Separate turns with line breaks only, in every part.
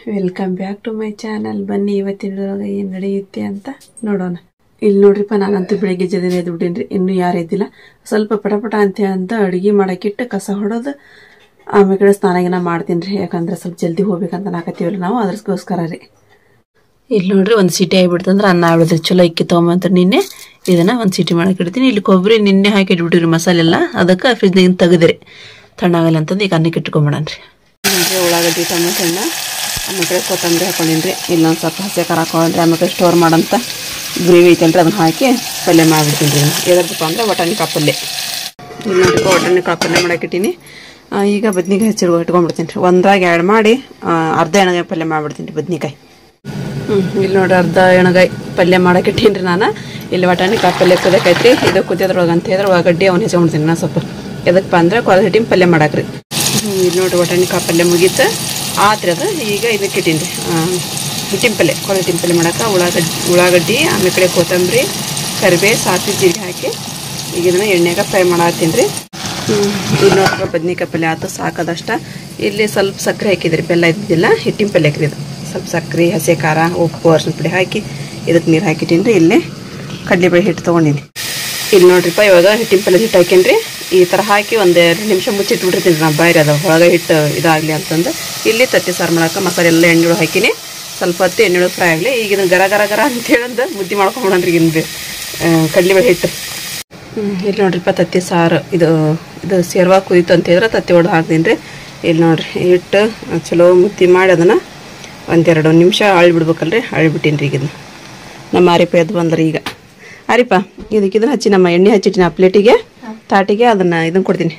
Welcome back to my channel ಬನ್ನಿ ಇವತ್ತಿನೊಳಗೆ ಏನು ನಡೆಯುತ್ತೆ ಅಂತ ನೋಡೋಣ ಇಲ್ಲಿ ನೋಡ್ರಿಪ್ಪ ನಾನಂತೂ ಬೆಳಿಗ್ಗೆ ಜದಿನ ಎದ್ದು ಬಿಟ್ಟೇನ್ರಿ ಇನ್ನೂ ಯಾರು ಎದ್ದಿಲ್ಲ ಸ್ವಲ್ಪ ಪಟಪಟ ಅಂತ ಅಂತ ಅಡುಗೆ ಮಾಡಕ್ಕಿಟ್ಟು ಕಸ ಹೊಡೋದು ಆಮೇಲೆ ಕಡೆ ಸ್ನಾನ ಗಿನ ಮಾಡ್ತೀನಿ ರೀ ಯಾಕಂದ್ರೆ ಸ್ವಲ್ಪ ಜಲ್ದಿ ಹೋಗ್ಬೇಕಂತ ನಾಕತ್ತೀವಲ್ಲ ನಾವು ಅದ್ರಗೋಸ್ಕರ ರೀ ಇಲ್ಲಿ ನೋಡ್ರಿ ಒಂದು ಸಿಟಿ ಆಗಿಬಿಡ್ತಂದ್ರೆ ಅನ್ನ ಆಗ್ಬಿಡ್ತದೆ ಚಲೋ ಇಕ್ಕಿ ತೊಗೊಂಬಂತ ನಿನ್ನೆ ಇದನ್ನ ಒಂದು ಸಿಟಿ ಮಾಡಕ್ಕೆ ಇಡ್ತೀನಿ ಇಲ್ಲಿ ಕೊಬ್ಬರಿ ನಿನ್ನೆ ಹಾಕಿ ಇಟ್ಬಿಟ್ಟಿರಿ ಮಸಾಲೆ ಎಲ್ಲ ಅದಕ್ಕೆ ಫ್ರಿಜ್ನಾಗಿನ ತೆಗೆದ್ರಿ ತಣ್ಣಾಗಲ್ಲ ಅಂತಂದು ಈಗ ಅನ್ನಕ್ಕೆ ಇಟ್ಕೊಂಬಿಡನ್ರಿ ನೋಡ್ರಿ ಉಳ್ಳಾಗಡ್ಡಿ ಟೊಮೆಟೊ ಹಣ್ಣು ಆಮೇಲೆ ಕೊತ್ತಂಬರಿ ಹಾಕೊಂಡಿನ್ರಿ ಇಲ್ಲೊಂದು ಸ್ವಲ್ಪ ಹಸಿ ಖಾರ ಹಾಕೊಂಡ್ರಿ ಆಮೇಲೆ ಸ್ಟೋರ್ ಮಾಡಂತ ಗ್ರೇವಿ ಐತಲ್ರಿ ಅದನ್ನ ಹಾಕಿ ಪಲ್ಯ ಮಾಡಿಬಿಡ್ತೀನಿ ರೀ ಎದರ್ದಪ್ಪ ಅಂದ್ರೆ ವಟಾಣಿ ಕಾಪಲ್ಯ ಇಲ್ಲಿ ನೋಡ್ರಿ ವಟಾಣಿ ಕಾಪಲ್ಯ ಮಾಡಕ್ಕಿಟ್ಟೀನಿ ಆ, ಈಗ ಬದ್ನಿಕಾಯಿ ಹಚ್ಚಿರ್ಗೊ ಇಟ್ಕೊಂಡ್ಬಿಡ್ತೀನಿ ರೀ ಒಂದ್ರಾಗ ಎರಡು ಮಾಡಿ ಆ, ಅರ್ಧ ಎಣ್ಣೆಗಾಯಿ ಪಲ್ಯ ಮಾಡಿಬಿಡ್ತೀನಿ ರೀ ಬದ್ನಿಕಾಯಿ ಹ್ಮ್ ಇಲ್ಲಿ ನೋಡ್ರಿ ಅರ್ಧ ಎಣಗಾಯಿ ಪಲ್ಯ ಮಾಡಕ್ಕೆ ಇಟ್ಟೀನಿ ನಾನು ಇಲ್ಲಿ ವಟಾಣಿ ಕಾಯಿ ಪಲ್ಯ ಕುದಕೈತಿ ಇದು ಕುದಿಯೋದ್ರೊಳಗೆ ಅಂತ ಹೇಳಿದ್ರೆ ಒಳಗಡ್ಡಿ ಅವ್ನು ಹೆಚ್ಕೊಂಡ್ತೀನಿ ನಾ ಸ್ವಲ್ಪ ಎದಕ್ಕೆ ಅಂದ್ರೆ ಕೊರದ ಹಿಟ್ಟಿನ ಪಲ್ಯ ಮಾಡಾಕ್ರಿ ಹ್ಮ್, ಇಲ್ಲಿ ನೋಡ್ರಿ ವಟಾಣಿ ಕಾಯಿ ಪಲ್ಯ ಮುಗೀತು ಆತ್ರಿ ಅದು ಈಗ ಇದಕ್ಕೆ ಇಟ್ಟೀನಿ ರೀ ಹಿಟ್ಟಿನ ಪಲ್ಯ ಕೊರದ ಹಿಟ್ಟಿನ ಪಲ್ಯ ಮಾಡಕ್ಕೆ ಉಳ್ಳಾಗಡ್ಡಿ ಉಳ್ಳಾಗಡ್ಡಿ ಆಮೇಲೆ ಕಡೆ ಕೊತ್ತಂಬರಿ ಕರಿಬೇ ಸಾಸಿವೆ ಜೀರಿಗೆ ಹಾಕಿ ಈಗ ಇದನ್ನ ಎಣ್ಣೆಗೆ ಫ್ರೈ ಮಾಡತ್ತೀನಿ ರೀ ಇಲ್ಲಿ ನೋಡ್ರಿ ಬದ್ನಿಕಾಯಿ ಪಲ್ಯ ಆತು ಸಾಕದಷ್ಟ ಇಲ್ಲಿ ಸ್ವಲ್ಪ ಸಕ್ಕರೆ ಹಾಕಿದ್ರಿ ಬೆಲ್ಲ ಇದ್ದಿದ್ದಿಲ್ಲ ಹಿಟ್ಟಿನ ಪಲ್ಯ ಹಾಕಿದ್ದು ಸ್ವಲ್ಪ ಸಕ್ಕರೆ ಹಸಿ ಖಾರ ಉಪ್ಪು ಅರ್ಶಿನ ಪುಡಿ ಹಾಕಿ ಇದಕ್ಕೆ ನೀರು ಹಾಕಿಟ್ಟೀನಿ ರೀ ಇಲ್ಲಿ ಕಡಲೆಬೇಳೆ ಹಿಟ್ಟು ತೊಗೊಂಡಿನಿ ಇಲ್ಲಿ ನೋಡ್ರಿಪ್ಪ ಇವಾಗ ಹಿಟ್ಟಿನ ಪಲ್ಯ ಹಿಟ್ಟು ಹಾಕೀನಿ ಈ ಥರ ಹಾಕಿ ಒಂದು ಎರಡು ನಿಮಿಷ ಮುಚ್ಚಿಟ್ಬಿಟ್ಟಿರ್ತೀನಿ ನಾ ಬಾಯ್ರಿ ಅದು ಒಳಗೆ ಹಿಟ್ಟು ಇದಾಗಲಿ ಅಂತಂದು ಇಲ್ಲಿ ತತ್ತಿ ಸಾರು ಮಾಡಕ್ಕೆ ಮಸಾಲೆ ಎಲ್ಲ ಎಣ್ಣೆ ಹಾಕಿನಿ ಸ್ವಲ್ಪ ಹೊತ್ತು ಎಣ್ಣೆ ಫ್ರೈ ಆಗಲಿ ಈಗ ಇದನ್ನ ಗರ ಗರ ಗರ ಅಂತ ಹೇಳಂದು ಮುದ್ದೆ ಮಾಡ್ಕೊಂಬಿಡನ್ರಿ ಈಗಿನ ಕಡಲೆಬೇಳೆ ಹಿಟ್ಟು ಹ್ಮ್, ಇಲ್ಲಿ ನೋಡ್ರಿಪ್ಪ ತತ್ತಿ ಸಾರು ಇದು ಇದು ಸೇರ್ವಾ ಕುದಿತು ಅಂತ ಹೇಳಿದ್ರೆ ತತ್ತಿ ಹೊಡೆದು ಹಾಕ್ತೀನಿ ರೀ ಇಲ್ಲಿ ನೋಡ್ರಿ ಹಿಟ್ಟು ಚಲೋ ಮುತ್ತಿ ಮಾಡಿ ಅದನ್ನು ಒಂದೆರಡು ನಿಮಿಷ ಅಳಿ ಬಿಡ್ಬೇಕಲ್ರಿ ಅಳಿ ಬಿಟ್ಟಿನಿ ರೀ ಈಗ ಇದನ್ನ ನಮ್ಮ ಆರಿಪ ಎದ್ದು ಬಂದ್ರಿ ಈಗ ಆರಿಪ ಇದಕ್ಕೆ ಇದನ್ನ ಹಚ್ಚಿ ನಮ್ಮ ಎಣ್ಣೆ ಹಚ್ಚಿಟ್ಟಿನಿ ಆ ಪ್ಲೇಟಿಗೆ ತಾಟಿಗೆ ಅದನ್ನು ಇದನ್ನು ಕೊಡ್ತೀನಿ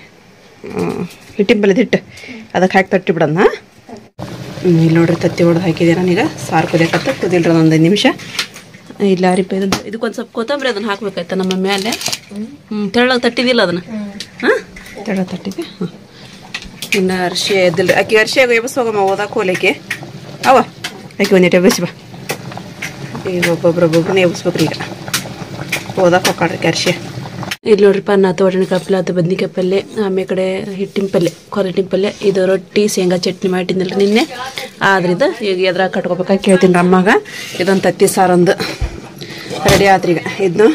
ಹಿಟ್ಟಿನ ಬೆಲ್ಲದ ಹಿಟ್ಟು ಅದಕ್ಕೆ ಹಾಕಿ ತಟ್ಟಿ ಬಿಡೋಣ ಹ್ಮ್, ಇಲ್ಲಿ ನೋಡ್ರಿ ತತ್ತಿ ಹೊಡೆದು ಹಾಕಿದೆ ನಾನೀಗ ಸಾರು ಕುದಿಯಕತ್ತ ಕುದಿಲ್ರಿ ಒಂದೊಂದು ನಿಮಿಷ ಇಲ್ಲ ಅರಿಪ ಇದನ್ನ ಇದಕ್ಕೊಂದು ಸ್ವಲ್ಪ ಕೊತ್ತಂಬರಿ ಅದನ್ನ ಹಾಕ್ಬೇಕಾಯ್ತ ನಮ್ಮ ಮೇಲೆ ಹ್ಞೂ ತೆಳ್ಳಗೆ ತಟ್ಟಿದಿಲ್ಲ ಅದನ್ನ ಹಾಂ ತೆಳ್ಳಗೆ ತಟ್ಟಿದೆ ಹಾಂ ಇನ್ನು ಅರ್ಶಿ ಎದ್ದಿಲ್ಲ ಆಕೆ ಅರ್ಶಿಯಾಗ ಎಬ್ಸ್ ಹೋಗಮ್ಮ ಓದಕ್ಕೆ ಹೋಗ್ಲಿಕ್ಕೆ ಅವ ಆಕೆ ಒಂದಿಟ್ಟು ಎಬ್ಬಿಸಿ ಬಾ ಈಗ ಒಬ್ಬೊಬ್ರು ಒಬ್ಬೊಬ್ರನ್ನ ಎಬ್ಸ್ಬೇಕ್ರಿ ಈಗ ಓದಕ್ಕೆ ಹೋಗ್ಕೊಳ್ರಿ ಅರ್ಶಿ ಇಲ್ಲಿ ನೋಡ್ರಿಪ್ಪ ನಾ ತೋಟಣ ಕಪ್ಪಲೆ ಅದು ಬದ್ನಿಕಾಯಿ ಪಲ್ಯ ಆಮೇಲೆ ಕಡೆ ಹಿಟ್ಟಿನ ಪಲ್ಯ ಕೊರ ಹಿಟ್ಟಿನ ಪಲ್ಯ ಇದು ರೊಟ್ಟಿ ಶೇಂಗಾ ಚಟ್ನಿ ಮಾಡಿದ್ನಲ್ರಿ ನಿನ್ನೆ ಆದ್ರೆ ಇದು ಈಗ ಎದ್ರಾಗ ಕಟ್ಕೋಬೇಕಾಗಿ ಕೇಳ್ತೀನಿ ರೀ ಅಮ್ಮಾಗ ಇದೊಂದು ತತ್ತಿ ಸಾರೊಂದು ರೆಡಿ ಆತ್ರಿ ಈಗ ಇದನ್ನು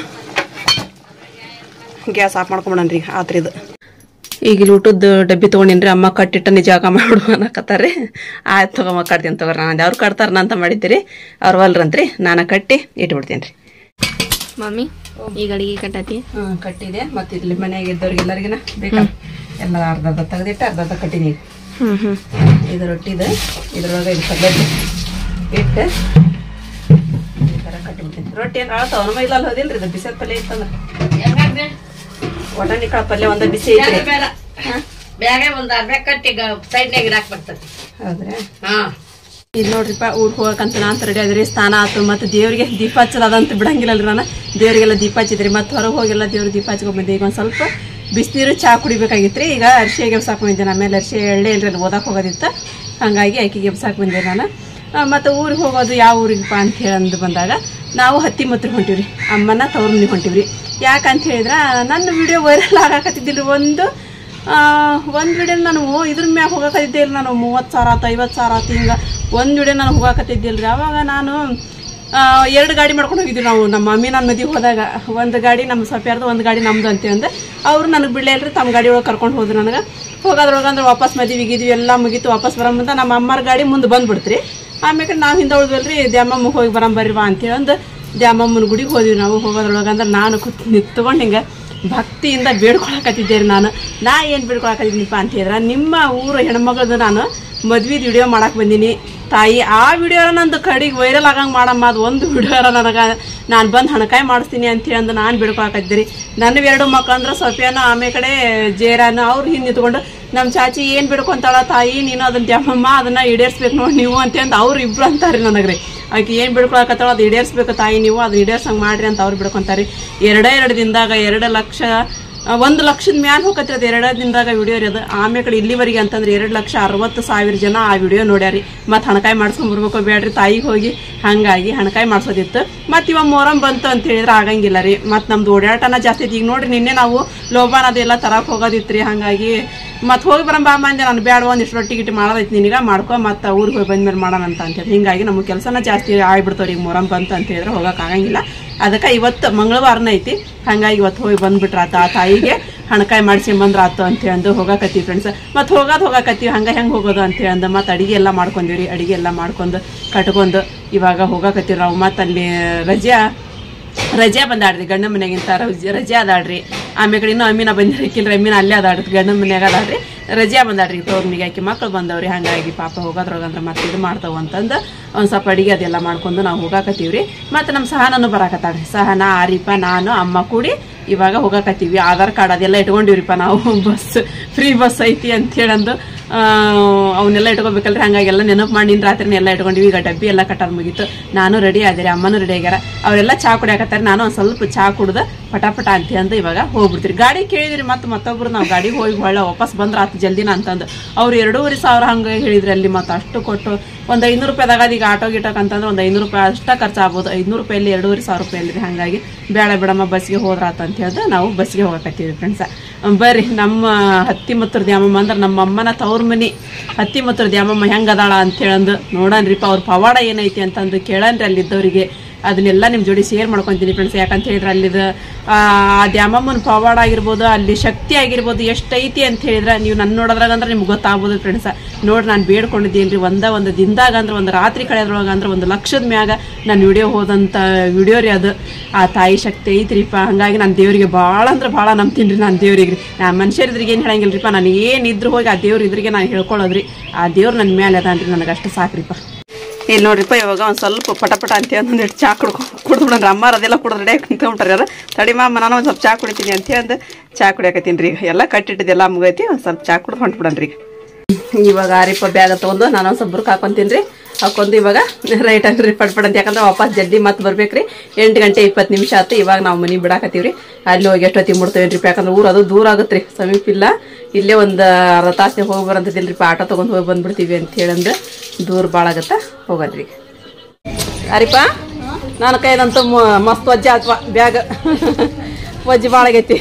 ಗ್ಯಾಸ್ ಆಫ್ ಮಾಡ್ಕೊಂಬಿಡನ್ರಿ ಈಗ ಆತ್ರಿ ಇದು ಈಗ ಇಲ್ಲಿ ಊಟದ ಡಬ್ಬಿ ತೊಗೊಂಡಿನ್ರಿ ಅಮ್ಮ ಕಟ್ಟಿಟ್ಟ ನಿಜಾಗ ಮಾಡು ಅನ್ನಕತ್ತಾರ್ರಿ ಆಯ್ತು ತಗೊಂಬ ಕಟ್ತೀನಿ ತಗೋರಿ ನಾನು ಅವ್ರು ಕಟ್ತಾರ ಅಂತ ಮಾಡಿದ್ದೀರಿ ಅವ್ರು ಅಲ್ರಂತ್ರಿ ನಾನು ಕಟ್ಟಿ ಇಟ್ಬಿಡ್ತೀನಿ ರೀ
ಮಮ್ಮಿ ಈಗ ಅಡಿಗೆ ಕಟ್ಟಾತಿ
ಹ್ಮ್ ಕಟ್ಟಿದೆ ಮತ್ತೆ ಇಲ್ಲಿ ಮನೆಯಾಗ ಇದ್ದವ್ರಿಗೆ ಎಲ್ಲರಿಗಿನ ಬೇಕಲ್ಲ ಎಲ್ಲ ಅರ್ಧ ಅರ್ಧ ತೆಗೆದಿಟ್ಟು ಅರ್ಧ ಅರ್ಧ ಕಟ್ಟಿನಿ
ಹ್ಮ್ ಹ್ಮ್
ಇದು ರೊಟ್ಟಿದು ಇದ್ರೊಳಗೆ ಇದು ಕಡ್ಲೆಟ್ಟು ಇಟ್ಟು ಈ ಥರ ಕಟ್ಟಿಬಿಡ್ತೀನಿ ರೊಟ್ಟಿ ಏನು ಅಳತಾವ ನಮ್ಮ ಇಲ್ಲ ಅಲ್ಲಿ ಹೋದಿಲ್ರಿ ಇದು ಬಿಸಿದ ಪಲ್ಯ ಇತ್ತಂದ್ರೆ ಒಟಾಣಿ ಕಾಳು ಪಲ್ಯ ಒಂದ ಬಿಸಿ ಐತ್ರಿ
ಬ್ಯಾಗೆ ಒಂದ್ ಅರ್ಧ ಕಟ್ಟಿ ಸೈಡ್ನಾಗ ಇರಾಕ್ ಬರ್ತೈತಿ
ಹೌದ್ರಾ
ಹಾ
ಇಲ್ಲಿ ನೋಡ್ರಿಪ್ಪ ಊರಿಗೆ ಹೋಗಕ್ಕಂತ ನಾನು ರೆಡಿ ಆಗಿದ್ರಿ ಸ್ನಾನ ಆತು ಮತ್ತು ದೇವರಿಗೆ ದೀಪ ಹಚ್ಚೋದು ಅದಂತ ಬಿಡಂಗಿಲ್ಲಲ್ರಿ ನಾನು ದೇವರಿಗೆಲ್ಲ ದೀಪ ಹಚ್ಚಿದ್ರಿ ಮತ್ತು ಹೊರಗೆ ಹೋಗೆಲ್ಲ ದೇವ್ರ ದೀಪ ಹಚ್ಕೊಂಡ್ ಬಂದೆ ಈಗ ಒಂದು ಸ್ವಲ್ಪ ಬಿಸಿನೀರು ಚಾ ಕುಡಿಬೇಕಾಗಿತ್ತು ರೀ ಈಗ ಅರ್ಶಿಗೆ ಎಬ್ಸಾಕ್ ಬಂದೆ ಆಮೇಲೆ ಅರ್ಶಿ ಎಳ್ಳೆ ಇಲ್ರಿ ಅಲ್ಲಿ ಓದಕ್ಕೆ ಹೋಗೋದಿತ್ತು ಹಾಗಾಗಿ ಆಕಿಗೆ ಎಬ್ಸಾಕ್ ಬಂದೆ ನಾನು ಮತ್ತು ಊರಿಗೆ ಹೋಗೋದು ಯಾವ ಊರಿಗಪ್ಪ ಅಂತ ಹೇಳಿ ಅಂದು ಬಂದಾಗ ನಾವು ಹತ್ತಿ ಮತ್ರ ಹೊಂಟಿವ್ರಿ ಅಮ್ಮನ ತವ್ರ ಮನೆಗೆ ಹೊಂಟಿವ್ರಿ ಯಾಕಂತ ಹೇಳಿದ್ರೆ ನನ್ನ ವಿಡಿಯೋ ವೈರಲ್ ಆಗಾಕತ್ತಿದ್ದಿಲ್ಲ ಒಂದು ಒಂದು ವಿಡಿಯೋ ನಾನು ಇದ್ರ ಮ್ಯಾಗ ಹೋಗಕತ್ತಿದ್ದೆ ಇಲ್ಲ ನಾನು ಮೂವತ್ತು ಸಾವಿರ ಆತು ಐವತ್ತು ಸಾವಿರ ಆತು ಹಿಂಗೆ ಒಂದು ವಿಡಿಯೋ ನಾನು ಹೋಗಕತ್ತಿದ್ದಿಲ್ಲ ರೀ ಅವಾಗ ನಾನು ಆ, ಎರಡು ಗಾಡಿ ಮಾಡ್ಕೊಂಡು ಹೋಗಿದ್ವಿ ನಾವು ನಮ್ಮ ಮಮ್ಮಿ ನನ್ನ ಮದುವೆ ಹೋದಾಗ ಒಂದು ಗಾಡಿ ನಮ್ಮ ಸೊಪ್ಯಾರ್ದು ಒಂದು ಗಾಡಿ ನಮ್ದು ಅಂತ ಅಂದೆ ಅವರು ನನಗೆ ಬಿಡಲೇ ಇಲ್ರಿ ತಮ್ಮ ಗಾಡಿ ಒಳಗೆ ಕರ್ಕೊಂಡು ಹೋದ್ರು ನನಗೆ ಹೋಗೋದ್ರೊಳಗೆ ಅಂದ್ರೆ ವಾಪಸ್ ಮದುವೆ ಗಿದ್ವಿ ಎಲ್ಲ ಮುಗೀತು ವಾಪಸ್ ಬರೋ ಮುಂದೆ ನಮ್ಮ ಅಮ್ಮರ ಗಾಡಿ ಮುಂದೆ ಬಂದ್ಬಿಡ್ತ್ರಿ ಆಮೇಲೆ ನಾವು ಹಿಂದೆ ಉಳಿದ್ವಲ್ರಿ ದ್ಯಾಮಮ್ಮ ಹೋಗಿ ಬರಂಬರ್ರಿ ಬಾ ಅಂತೇಳಿ ಒಂದು ದ್ಯಾಮಮ್ಮನ ಗುಡಿಗೆ ಹೋದ್ವಿ ನಾವು ಹೋಗೋದ್ರೊಳಗೆ ಅಂದ್ರೆ ನಾನು ಕೂತ್ ನಿಂತ್ಕೊಂಡು ಹಿಂಗೆ ಭಕ್ತಿಯಿಂದ ಬೇಡ್ಕೊಳಕತ್ತಿದ್ದೆ ರೀ ನಾನು ನಾ ಏನು ಬೇಡ್ಕೊಳಕತ್ತಿದ್ದೀನಿಪ್ಪ ಅಂತ ಹೇಳಿದ್ರೆ ನಿಮ್ಮ ಊರು ಹೆಣ್ಮಗಳದ್ದು ನಾನು ಮದ್ವಿದ ವಿಡಿಯೋ ಮಾಡಕ್ಕೆ ಬಂದೀನಿ ತಾಯಿ ಆ ವಿಡಿಯೋರ ನಂದು ಕಡೆಗೆ ವೈರಲ್ ಆಗಂಗೆ ಮಾಡಮ್ಮ ಅದು ಒಂದು ವಿಡಿಯೋರ ನನಗೆ ನಾನು ಬಂದು ಹಣಕಾಯಿ ಮಾಡಿಸ್ತೀನಿ ಅಂತೇಳಿ ಅಂದು ನಾನು ಬೇಡ್ಕೊಳಕತ್ತಿದ್ದೆ ನನ್ನ ಎರಡು ಮಕ್ಕಳು ಅಂದ್ರೆ ಸೊಫಿಯಾನ ಆಮೇಲೆ ಕಡೆ ಜೇರಾನ ಅವ್ರು ಹಿಂದೆ ನಿಂತ್ಕೊಂಡು ನಮ್ಮ ಚಾಚಿ ಏನು ಬೇಡ್ಕೊಂತಾಳ ತಾಯಿ ನೀನು ಅದನ್ನ ದ್ಯಾಮಮ್ಮ ಅದನ್ನ ಈಡೇರಿಸ್ಬೇಕು ನೋಡಿ ನೀವು ಅಂತಂದು ಅವ್ರು ಇಬ್ರು ಅಂತಾರೆ ನನಗೆ ರೀ ಆಕೆ ಏನು ಬಿಡ್ಕೊಳಕತ್ತಾಳ ಅದು ಈಡೇರಿಸ್ಬೇಕು ತಾಯಿ ನೀವು ಅದು ಈಡೇರ್ಸಂಗೆ ಮಾಡ್ರಿ ಅಂತ ಅವ್ರು ಬಿಡ್ಕೊಂತಾರೆ ಎರಡೇ ಎರಡು ದಿನದಾಗ ಎರಡು ಲಕ್ಷ ಆ, ಒಂದು ಲಕ್ಷದ ಮ್ಯಾಲ ಹೋಗತ್ರಿ ಅದು ಎರಡೇ ದಿನದಾಗ ವಿಡಿಯೋ ರೀ ಅದು ಆಮೇಲೆ ಕಡೆ ಇಲ್ಲಿವರೆಗೆ ಅಂತಂದ್ರೆ ಎರಡು ಲಕ್ಷ ಅರವತ್ತು ಸಾವಿರ ಜನ ಆ ವಿಡಿಯೋ ನೋಡ್ಯಾರಿ ಮತ್ತು ಹಣಕಾಯಿ ಮಾಡ್ಸ್ಕೊಂಡ್ ಬರ್ಬೇಕು ಬೇಡ್ರಿ ತಾಯಿಗೆ ಹೋಗಿ ಹಾಗಾಗಿ ಹಣಕಾಯಿ ಮಾಡ್ಸೋದಿತ್ತು ಮತ್ತು ಇವಾಗ ಮೊರಂ ಬಂತು ಅಂತ ಹೇಳಿದ್ರೆ ಆಗಂಗಿಲ್ಲ ರೀ ಮತ್ತು ನಮ್ದು ಓಡಾಟನ ಜಾಸ್ತಿ ಐತಿ ಈಗ ನೋಡ್ರಿ ನಿನ್ನೆ ನಾವು ಲೋಬಾನ್ ಅದೆಲ್ಲ ತರಕ್ಕೆ ಹೋಗೋದಿತ್ತು ರೀ ಹಾಗಾಗಿ ಮತ್ತೆ ಹೋಗಿ ಬರಂಬ ಮಂದಿ ನಾನು ಬೇಡ ಒಂದಿಷ್ಟು ರೊಟ್ಟಿ ಗಿಟ್ಟಿ ಮಾಡೋದೈತಿ ನಿನಗ ಮಾಡ್ಕೊ ಮತ್ತೆ ಊರಿಗೆ ಹೋಗಿ ಬಂದ್ಮೇಲೆ ಮಾಡೋಣ ಅಂತ ಅಂತೇಳಿ ಹಿಂಗಾಗಿ ನಮಗೆ ಕೆಲಸನ ಜಾಸ್ತಿ ಆಗ್ಬಿಡ್ತಾವ್ರಿ ಈಗ ಮೊರಂ ಬಂತು ಅಂತ ಹೇಳಿದ್ರೆ ಹೋಗಕ್ ಆಗಂಗಿಲ್ಲ ಅದಕ್ಕೆ ಇವತ್ತು ಮಂಗಳವಾರನ ಐತಿ ಹಂಗಾಗಿ ಇವತ್ತು ಹೋಗಿ ಬಂದ್ಬಿಟ್ರ ಆತ ಆ ತಾಯಿಗೆ ಹಣಕಾಯಿ ಮಾಡಿಸ್ಕೊಂಬಂದ್ರ ಆತು ಅಂತ ಹೇಳಂದು ಹೋಗಾಕತ್ತೀವಿ ಫ್ರೆಂಡ್ಸ್ ಮತ್ತೆ ಹೋಗೋದು ಹೋಗಾಕತ್ತೀವಿ ಹಂಗೆ ಹೆಂಗೆ ಹೋಗೋದು ಅಂತ ಹೇಳಂದು ಮತ್ತೆ ಅಡಿಗೆ ಎಲ್ಲ ಮಾಡ್ಕೊಂಡೀವಿ ಅಡಿಗೆ ಎಲ್ಲ ಮಾಡ್ಕೊಂಡು ಕಟ್ಕೊಂಡು ಇವಾಗ ಹೋಗಾಕತ್ತೀವಿ ನಾವು ಮತ್ತೆ ಅಲ್ಲಿ ರಜೆ ರಜೆ ಬಂದಾಡ್ರಿ ಗಂಡ ಮನೆಗಿಂತ ರಜೆ ರಜೆ ಅದಾಡ್ರಿ ಆಮೇಲೆ ಕಡೆ ಇನ್ನೂ ಅಮ್ಮಿನ ಬಂದಿರಕ್ಕಿಲ್ರಿ ಅಮ್ಮಿನ ಅಲ್ಲೇ ಅದಾಡ್ರಿ ಗಂಡ ಮನ್ಯಾಗ ಅದಾಡ್ರಿ ರಜೆ ಬಂದಾಡ್ರಿ ತೋರ್ ಮನೆಗೆ ಆಕಿ ಮಕ್ಳು ಬಂದವ್ರಿ ಹಂಗಾಗಿ ಪಾಪ ಹೋಗೋದ್ರೊಳಗಂದ್ರೆ ಮತ್ತೆ ಇದು ಮಾಡ್ತಾವ ಅಂತಂದು ಒಂದು ಸ್ವಲ್ಪ ಅಡಿಗೆ ಅದೆಲ್ಲ ಮಾಡ್ಕೊಂಡು ನಾವು ಹೋಗಾಕತ್ತೀವ್ರಿ ಮತ್ತೆ ನಮ್ಮ ಸಹನನು ಬರಾಕತ್ತಾಳ್ರಿ ಸಹನ ಆರಿಪ ನಾನು ಅಮ್ಮ ಕೂಡಿ ಇವಾಗ ಹೋಗಾಕತ್ತೀವಿ ಆಧಾರ್ ಕಾರ್ಡ್ ಅದೆಲ್ಲ ಇಟ್ಕೊಂಡಿವ್ರಿಪ್ಪ ನಾವು ಬಸ್ ಫ್ರೀ ಬಸ್ ಐತಿ ಅಂತ ಹೇಳಂದು ಆ, ಅವನ್ನೆಲ್ಲ ಇಟ್ಕೋಬೇಕಲ್ರಿ ಹಂಗಾಗಿ ಎಲ್ಲ ನೆನಪು ಮಾಡಿ ನಿನ್ನ ರಾತ್ರಿನೇ ಎಲ್ಲ ಇಟ್ಕೊಂಡಿವಿ ಈಗ ಡಬ್ಬಿ ಎಲ್ಲ ಕಟ್ಟಾರ ಮುಗೀತು ನಾನು ರೆಡಿ ಆದಿರಿ ಅಮ್ಮನೂ ರೆಡಿ ಆಗ್ಯಾರ ಅವರೆಲ್ಲ ಚಾ ಕುಡಿಯಾಕತ್ತಾರೆ ನಾನು ಒಂದು ಸ್ವಲ್ಪ ಚಾ ಕುಡ್ದು ಪಟಾಪಟ ಅಂತ ಅಂದು ಇವಾಗ ಹೋಗ್ಬಿಡ್ತೀರಿ ಗಾಡಿ ಕೇಳಿದ್ರಿ ಮತ್ತೆ ಮತ್ತೊಬ್ರು ನಾವು ಗಾಡಿ ಹೋಗಿ ಹೊಳ್ಳ ವಾಪಸ್ ಬಂದ್ರ ಆತು ಜಲ್ದಿನ ಅಂತಂದು ಅವ್ರು ಎರಡೂವರೆ ಸಾವಿರ ಹಂಗೆ ಹೇಳಿದ್ರಿ ಅಲ್ಲಿ ಮತ್ತೆ ಅಷ್ಟು ಕೊಟ್ಟು ಒಂದು ಐನೂರು ರೂಪಾಯಿದಾಗ ಈಗ ಆಟೋ ಗಿಟೋಕ್ ಅಂತಂದ್ರೆ ಒಂದು ಐನೂರು ರೂಪಾಯಿ ಅಷ್ಟ ಖರ್ಚು ಆಗ್ಬೋದು ಐನೂರು ರೂಪಾಯಲ್ಲಿ ಎರಡೂವರೆ ಸಾವಿರ ರೂಪಾಯಿ ಅಲ್ರಿ ಹಾಗಾಗಿ ಬೇಡ ಬಿಡಮ್ಮ ಬಸ್ಗೆ ಹೋದ್ರಾತ ಅಂತ ಹೇಳ್ದು ನಾವು ಬಸ್ಗೆ ಹೋಗಕತ್ತೀವಿ ಫ್ರೆಂಡ್ಸ ಬರ್ರಿ ನಮ್ಮ ಹತ್ತಿ ಮತ್ತೂರ್ ದ್ಯಾಮಮ್ಮ ಅಂದ್ರೆ ನಮ್ಮ ಅಮ್ಮನ ತವ್ರ ಮನಿ ಹತ್ತಿ ಮತ್ತೂರ್ ದ್ಯಾಮಮ್ಮ ಹೆಂಗ್ ಅದಾಳ ಅಂತ ಹೇಳಂದು ನೋಡನ್ರಿಪ್ಪ ಅವ್ರ ಪವಾಡ ಏನೈತಿ ಅಂತಂದು ಕೇಳನ್ರಿ ಅಲ್ಲಿದ್ದವರಿಗೆ ಅದನ್ನೆಲ್ಲ ನಿಮ್ಮ ಜೋಡಿ ಶೇರ್ ಮಾಡ್ಕೊತೀನಿ ಫ್ರೆಂಡ್ಸ್ ಯಾಕಂತ ಹೇಳಿದ್ರೆ ಅಲ್ಲಿದ ಆ ದ್ಯಾಮಮ್ಮನ ಪವಾಡ ಆಗಿರ್ಬೋದು ಅಲ್ಲಿ ಶಕ್ತಿ ಆಗಿರ್ಬೋದು ಎಷ್ಟೈತಿ ಅಂತ ಹೇಳಿದ್ರೆ ನೀವು ನನ್ನ ನೋಡೋದ್ರಾಗ ಅಂದ್ರೆ ನಿಮ್ಗೆ ಗೊತ್ತಾಗ್ಬೋದು ಫ್ರೆಂಡ್ಸ ನೋಡಿ ನಾನು ಬೇಡ್ಕೊಂಡಿದ್ದೀನ್ರಿ ಒಂದ ಒಂದು ದಿನದಾಗ ಅಂದ್ರೆ ಒಂದು ರಾತ್ರಿ ಕಳೆದ್ರೊಳಗೆ ಅಂದ್ರೆ ಒಂದು ಲಕ್ಷದ ಮ್ಯಾಗ ನಾನು ವಿಡಿಯೋ ಹೋದಂಥ ವಿಡಿಯೋ ರೀ ಅದು ಆ ತಾಯಿ ಶಕ್ತಿ ಐತ್ರಿಪ್ಪ ಹಂಗಾಗಿ ನಾನು ದೇವರಿಗೆ ಭಾಳ ಅಂದ್ರೆ ಭಾಳ ನಂಬ್ತೀನಿ ರೀ ನಾನು ದೇವ್ರಿಗೆ ನಾ ಮನುಷ್ಯರಿದ್ರಿಗೆ ಏನು ಹೇಳಂಗಿಲ್ರಿಪ್ಪ ನಾನು ಏನಿದ್ರು ಹೋಗಿ ಆ ದೇವ್ರ ಇದ್ರಿಗೆ ನಾನು ಹೇಳ್ಕೊಳ್ಳೋದ್ರಿ ಆ ದೇವ್ರು ನನ್ನ ಮೇಲೆ ಅದಾನ್ರಿ ನನಗೆ ಅಷ್ಟು ಸಾಕ್ರಿಪ್ಪ ಇಲ್ಲಿ ನೋಡ್ರಿಪ್ಪ ಇವಾಗ ಒಂದು ಸ್ವಲ್ಪ ಪಟ ಪಟ ಅಂತ ಒಂದಿಟ್ಟು ಚಾ ಕುಡ್ಕೊ ಕುಡ್ದು ಬಿಡನ್ರಿ ಅಮ್ಮಾರ ಅದೆಲ್ಲ ಕುಡಿದು ರೆಡಿ ಕುಂತ್ಕೊಂಡ್ರಿ ಯಾರು ತಡಿ ಮಾಮ ನಾನು ಒಂದು ಸ್ವಲ್ಪ ಚಾ ಕುಡಿತೀನಿ ಅಂತ ಅಂದು ಚಾ ಕುಡಿಯಾಕತ್ತೀನಿ ರೀ ಈಗ ಎಲ್ಲ ಕಟ್ಟಿಟ್ಟಿದ್ದೆಲ್ಲ ಮುಗೈತಿ ಒಂದು ಸ್ವಲ್ಪ ಚಾ ಕುಡ್ದು ಹೊಂಟ್ಬಿಡನ್ರಿ ಈಗ ಇವಾಗ ಆರಿಪ್ಪ ಬ್ಯಾಗ್ ತೊಗೊಂಡು ನಾನು ಒಂದು ಸ್ವಲ್ಪ ಬುರ್ಕ್ ಹಾಕೊಂತೀನಿ ರೀ ಹಾಕೊಂಡು ಇವಾಗ ರೈಟ್ ಆಗ್ರಿ ಪಡ್ ಪಡ್ ಅಂತ ಯಾಕಂದ್ರೆ ವಾಪಸ್ ಜಲ್ದಿ ಮತ್ತೆ ಬರ್ಬೇಕ್ರಿ ಎಂಟು ಗಂಟೆ ಇಪ್ಪತ್ತು ನಿಮಿಷ ಆಯ್ತು ಇವಾಗ ನಾವು ಮನೆ ಬಿಡಾಕತ್ತೀವಿ ರೀ ಅಲ್ಲಿ ಹೋಗಿ ಎಷ್ಟೊತ್ತಿಗೆ ಮುಡ್ತೇವೇನ್ರಿ ಯಾಕಂದ್ರೆ ಊರು ಅದು ದೂರ ಆಗುತ್ತೆ ರೀ ಸಮೀಪ ಇಲ್ಲ ಇಲ್ಲೇ ಒಂದು ಅರ್ಧ ತಾಸಿಗೆ ಹೋಗಿ ಬರಂತದಿಲ್ರಿ ಆಟೋ ತೊಗೊಂಡು ಹೋಗಿ ಬಂದ್ಬಿಡ್ತೀವಿ ಅಂತ ಹೇಳಂದ್ರೆ ದೂರ ಭಾಳ ಆಗತ್ತ ಹೋಗನ್ರಿ ಅರಿಪ ನನ್ನ ಕೈದಂತೂ ಮ- ಮಸ್ತ್ ವಜ್ಜೆ ಆತ್ವ ಬ್ಯಾಗ್ ವಜ್ಜೆ ಭಾಳ ಆಗೈತಿ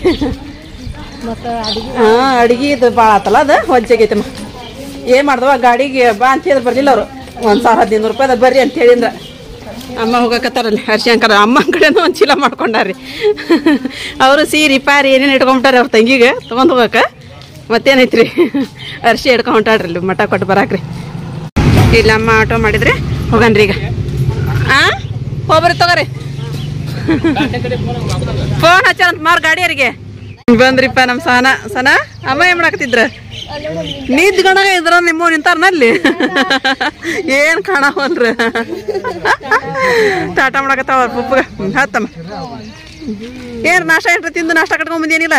ಹಾ ಅಡಿಗೆ ಇದು ಭಾಳ ಆತಲ್ಲ ಅದು ವಜ್ಜೆ ಆಗೈತಿ ಅಮ್ಮ ಏನ್ ಮಾಡ್ದವ ಗಾಡಿಗೆ ಬಾ ಅಂತ ಹೇಳಿದ್ರೆ ಬರ್ಲಿಲ್ಲ ಅವರು ಒಂದ್ ಸಾವಿರ ಹದಿನೈದು ರೂಪಾಯಿ ಬರ್ರಿ ಅಂತ ಹೇಳಿದ್ರ ಅಮ್ಮ ಹೋಗಕತ್ತಾರಲ್ಲಿ ಹರ್ಷಂಕರ ಅಮ್ಮನ ಕಡೆನೂ ಒಂದು ಚೀಲ ಮಾಡ್ಕೊಂಡಾರ್ರಿ ಅವರು ಸೀರೆ ಪಾರಿ ಏನೇನು ಇಟ್ಕೊಂಬಿಟ್ಟಾರೆ ಅವ್ರ ತಂಗಿಗೆ ತೊಗೊಂಡು ಹೋಗಕ್ಕ ಮತ್ತೇನೈತ್ರಿ ಅರ್ಶಿ ಹಿಡ್ಕೊಂಡ್ ಹೊಂಟಾಡ್ರಿ ಇಲ್ಲಿ ಮಠ ಕೊಟ್ಟು ಬರಾಕ್ರಿ ಇಲ್ಲ ಅಮ್ಮ ಆಟೋ ಮಾಡಿದ್ರೆ ಹೋಗನ್ರಿ ಈಗ ಆ ಹೋಗ್ಬರ್ರಿ ತಗೋರಿ ಫೋನ್ ಹಚ್ಚಂತ ಮಾರ್ ಗಾಡಿಯರಿಗೆ ಬಂದ್ರಿಪ್ಪ ನಮ್ಮ ಸಹನ ಸನ ಅಮ್ಮ ಏನ್ ಮಾಡಾಕತ್ತಿದ್ರ ನಿಂತ್ಕೊಂಡಾಗ ಇದ್ರ ನಿಮ್ಮ ನಿಂತಾರನ ಅಲ್ಲಿ ಏನ್ ಕಾಣವಲ್ರ ಟಾಟಾ ಮಾಡಕತ್ತಾವ ಅವ್ರ ಪುಪ್ಪಗ ಹತ್ತಮ್ಮ ಏನ್ ನಾಷ್ಟ ಏನ್ರ ತಿಂದು ನಾಷ್ಟ ಕಟ್ಕೊಂಡ್ ಬಂದೇನಿಲ್ಲ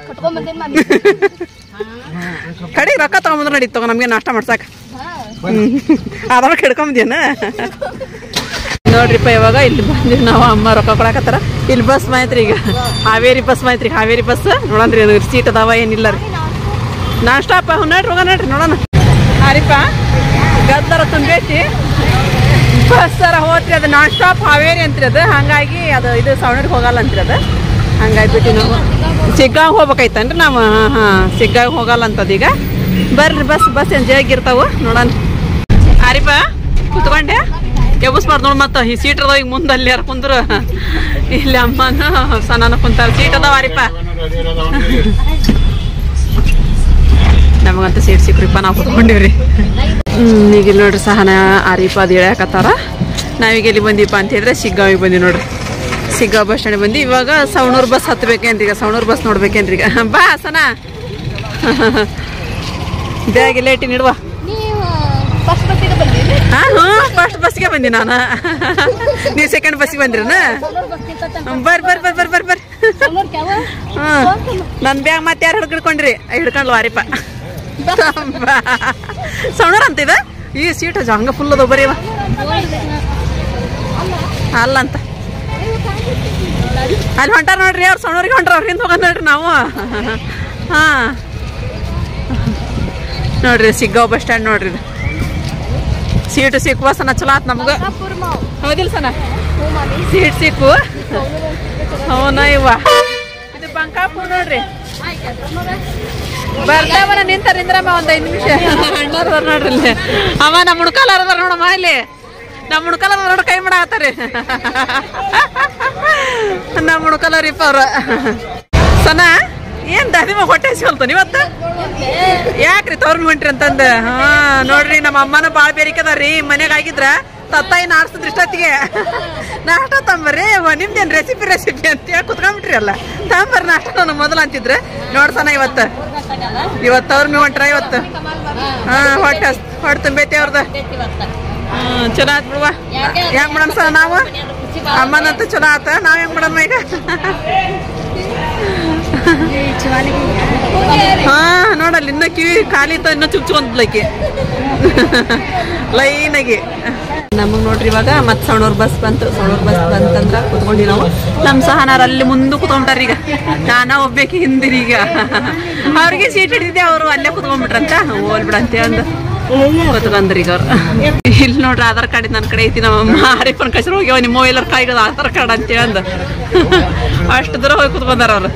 ಕಡೆ ರೊಕ್ಕ ತಗೊಂಬಂದ್ರ ನಡೀತು ತಗೋ ನಮ್ಗೆ ನಾಷ್ಟ ಮಾಡ್ಸಾಕ ಅದ್ರ ಕೆಡ್ಕೊಂಬಂದೇನ ನೋಡ್ರಿಪ್ಪ ಇವಾಗ ಇಲ್ಲಿ ಬಂದಿವಿ ನಾವು ಅಮ್ಮ ರೊಕ್ಕ ಕೊಡಕತ್ತಾರ ಇಲ್ಲಿ ಬಸ್ ಮಾಯ್ತ್ರಿ ಈಗ ಹಾವೇರಿ ಬಸ್ ಮಾಯ್ತ್ರಿ ಹಾವೇರಿ ಬಸ್ ನೋಡನ್ರಿ ಅದು ಸೀಟ್ ಅದಾವ ಏನಿಲ್ಲ ರೀ ನಾಷ್ಟಪ್ಪ ನೋಡ್ರಿ ಹೋಗ ನೋಡ್ರಿ ನೋಡೋಣ ಹಾರಿಪ್ಪ ಗದ್ದರ ತುಂಬೈತಿ ಬಸ್ಸರ ಹೋತ್ರಿ ಅದು ನಾನ್ ಸ್ಟಾಪ್ ಹಾವೇರಿ ಅಂತ್ರಿ ಅದು ಹಂಗಾಗಿ ಅದು ಇದು ಸವಣೂರಿಗೆ ಹೋಗಲ್ಲ ಅಂತ್ರಿ ಅದು ಹಂಗಾಗ್ಬಿಟ್ಟು ನಾವು ಸಿಗ್ಗಾಂಗ್ ಹೋಗ್ಬೇಕಾಯ್ತನ್ರಿ ನಾವು ಹಾಂ ಹಾಂ ಸಿಗ್ಗಾಂಗ್ ಹೋಗಲ್ಲ ಅಂತದ ಈಗ ಬರ್ರಿ ಬಸ್ ಬಸ್ ಏನು ಜಗಿರ್ತಾವ ನೋಡೋಣ ಹಾರಿಪ್ಪ ಕುತ್ಕೊಂಡೆ ಎಬ್ಬಿಸ್ಬಾರ್ದು ನೋಡಿ ಮತ್ತೆ ಈ ಸೀಟ್ ಅದಾವ ಈಗ ಮುಂದೆ ಅಲ್ಲಿ ಯಾರು ಕುಂದ್ರು ಇಲ್ಲಿ ಅಮ್ಮನ ಸಣ್ಣನ ಕುಂತಾರ ಸೀಟ್ ಅದಾವ ಹಾರಿಪ್ಪ ನಮಗಂತೂ ಸೀಟ್ ಸಿಕ್ರಿಪ್ಪ ನಾವು ಕುತ್ಕೊಂಡಿವ್ರಿ ಹ್ಮ್, ಈಗ ಇಲ್ಲಿ ನೋಡ್ರಿ ಸಹನ ಆರಿಪ ಅದು ಹೇಳ್ಯಾಕತ್ತಾರ ನಾವೀಗ ಎಲ್ಲಿ ಬಂದೀಪ ಅಂತ ಹೇಳಿದ್ರೆ ಶಿಗ್ಗಾವಿಗೆ ಬಂದಿ ನೋಡ್ರಿ ಶಿಗ್ಗಾವ್ ಬಸ್ ಸ್ಟ್ಯಾಂಡ್ ಬಂದು ಇವಾಗ ಸವಣೂರು ಬಸ್ ಹತ್ಬೇಕೇನ್ರಿ ಈಗ ಸವಣೂರು ಬಸ್ ನೋಡ್ಬೇಕೇನ್ರಿ ಈಗ ಬಾ ಸನ ಬ್ಯಾಗ್ ಎಲ್ಲ ಇಟ್ಟು ನಿಡುವ ಹಾ ಹ್ಞೂ ಫಸ್ಟ್ ಬಸ್ಗೆ ಬಂದಿ ನಾನು ನೀವು ಸೆಕೆಂಡ್ ಬಸ್ಗೆ ಬಂದ್ರನ ಬರ್ರಿ ಬರ್ರಿ ಬರ್ರಿ ಬರ್ರಿ ಬರ್ರಿ ಬರ್ರಿ ಹ್ಞೂ ನನ್ನ ಬ್ಯಾಗ್ ಮತ್ತೆ ಯಾರು ಹಿಡ್ಕೊಂಡ್ರಿ ಹಿಡ್ಕೊಂಡ್ಲು ವಾರಿಪ ಸೌಣರ್ ಅಂತ ಇದೆ ಈ ಸೀಟ್ ಹಂಗ ಫುಲ್ ಅದ ಬರೀ ಅಲ್ಲ ಅಂತ ಅಲ್ಲಿ ಹೊಂಟಾರ ನೋಡ್ರಿ ಅವ್ರು ಸಣ್ಣವ್ರಿಗೆ ಹೊಂಟ್ರ ಅವ್ರಿಂದ ಹೋಗೋಣ ನೋಡ್ರಿ ನಾವು ಹಾ ನೋಡ್ರಿ ಸಿಗ್ಗಾವ್ ಬಸ್ ಸ್ಟ್ಯಾಂಡ್ ನೋಡ್ರಿ ಇದು ಸೀಟ್ ಸಿಕ್ಕುವ ಸನ ಚಲೋ ಆತ್ ನಮ್ಗ ಹೌದಿಲ್ಲ ಸನ ಸೀಟ್ ಸಿಕ್ಕು ಅವನ ಇವ ಇದು ಬಂಕಾಪುರ್ ನೋಡ್ರಿ ಬರ್ತಾವನ ನಿಂತ ನಿಂದ್ರಮ್ಮ ಒಂದ್ ಐದ್ ನಿಮಿಷ ಅಣ್ಣಾರ್ ಅದಾರ್ ನೋಡ್ರಿ ಇಲ್ಲಿ ಅವ ನಮ್ಮ ಹುಡ್ಕಲಾರ ಅದಾರ ನೋಡಮ್ಮ ಇಲ್ಲಿ ನಮ್ಮ ಹುಡ್ಕಲಾರ ನೋಡ ಕೈ ಮಾಡಾಕತ್ತಾರಿ ನಮ್ಮ ಹುಡ್ಕಲಾರಿಪ್ಪ ಅವ್ರ ಸನ ಏನ್ ದಾದಿಮ ಹೊಟ್ಟೆ ಸಿಗಲ್ತಾನ ಇವತ್ತ ಯಾಕ್ರಿ ತವ್ರ ಹೊಂಟ್ರಿ ಅಂತಂದ ಹಾ ನೋಡ್ರಿ ನಮ್ಮ ಅಮ್ಮನ ಬಾಳ ಬೇರಿಕದಾರ್ರಿ ಮನೆಗ್ ಆಗಿದ್ರ ತತ್ತಾಯಿ ನಾಡ್ಸಿದ್ರ ಇಷ್ಟೊತ್ತಿಗೆ ನಾಷ್ಟ ತಂಬರ್ರಿ ಅವ್ವ ನಿಮ್ದೇನ್ ರೆಸಿಪಿ ರೆಸಿಪಿ ಅಂತ ಹೇಳಿ ಕುತ್ಕೊಂಡ್ಬಿಟ್ರಿ ಅಲ್ಲ ತಂಬರ್ ನಾಷ್ಟ ನಾನು ಮೊದಲು ಅಂತಿದ್ರೆ ನೋಡ್ಸನ ಇವತ್ತ ಇವತ್ತು ಅವ್ರ ಮೇ ಹೊಂಟ್ರ ಇವತ್ತು ಹಾ ಹೊಟ್ಟೆ ಹಸ್- ಹೊಟ್ಟೆ ತುಂಬೈತಿ ಅವ್ರದ ಹ್ಮ್ ಚಲೋ ಆತ್ ಬಿಡುವ ಹೆಂಗ್ ಮಾಡಮ್ ಸರ್ ನಾವು ಅಮ್ಮನಂತ ಚಲೋ ಆತ ನಾವ್ ಹೆಂಗ್ ಮಾಡಮ್ಮ ಈಗ ಹಾ ನೋಡಲ್ಲ ಇನ್ನ ಕಿವಿ ಖಾಲಿ ಇತ್ತ ಇನ್ನ ಚುಚ್ಕೊಂಡ್ಲಕ್ಕೆ ಲೈನ್ ಆಗಿ ನಮಗ್ ನೋಡ್ರಿ ಇವಾಗ ಮತ್ ಸಣ್ಣೂರ್ ಬಸ್ ಬಂತು ಸಣ್ಣೂರ್ ಬಸ್ ಬಂತಂದ್ರ ಕುತ್ಕೊಂಡಿ ನಾವು ನಮ್ ಸಹನಾರ್ ಅಲ್ಲಿ ಮುಂದೆ ಕುತ್ಕೊಂಡ್ಟಾರ ಈಗ ನಾನ ಒಬ್ಬೇಕಿ ಹಿಂದಿರಿ ಈಗ ಅವ್ರಿಗೆ ಸೀಟ್ ಹಿಡಿದಿದ್ದೆ ಅವರು ಅಲ್ಲೇ ಕುತ್ಕೊಂಡ್ಬಿಟ್ರಂತ ಹೋಲ್ ಬಿಡಂತೆ ಅಂದ ಕುತ್ಕೊಂಡ್ರಿ ಈಗ ಅವ್ರು ಇಲ್ಲಿ ನೋಡ್ರಿ ಆಧಾರ್ ಕಾರ್ಡ್ ನನ್ನ ಕಡೆ ಐತಿ ನಮ್ಮ ಹರಿಪನ್ ಕಸರು ಹೋಗ್ಯಾವ ನಿಮ್ಮ ಎಲ್ಲರ ಕಾಯಿಗದ ಆಧಾರ್ ಕಾರ್ಡ್ ಅಂತೇಳಿ ಅಂದ ಅಷ್ಟು ದೂರ ಹೋಗಿ ಕುತ್ಕೊಂಡಾರ ಅವ್ರು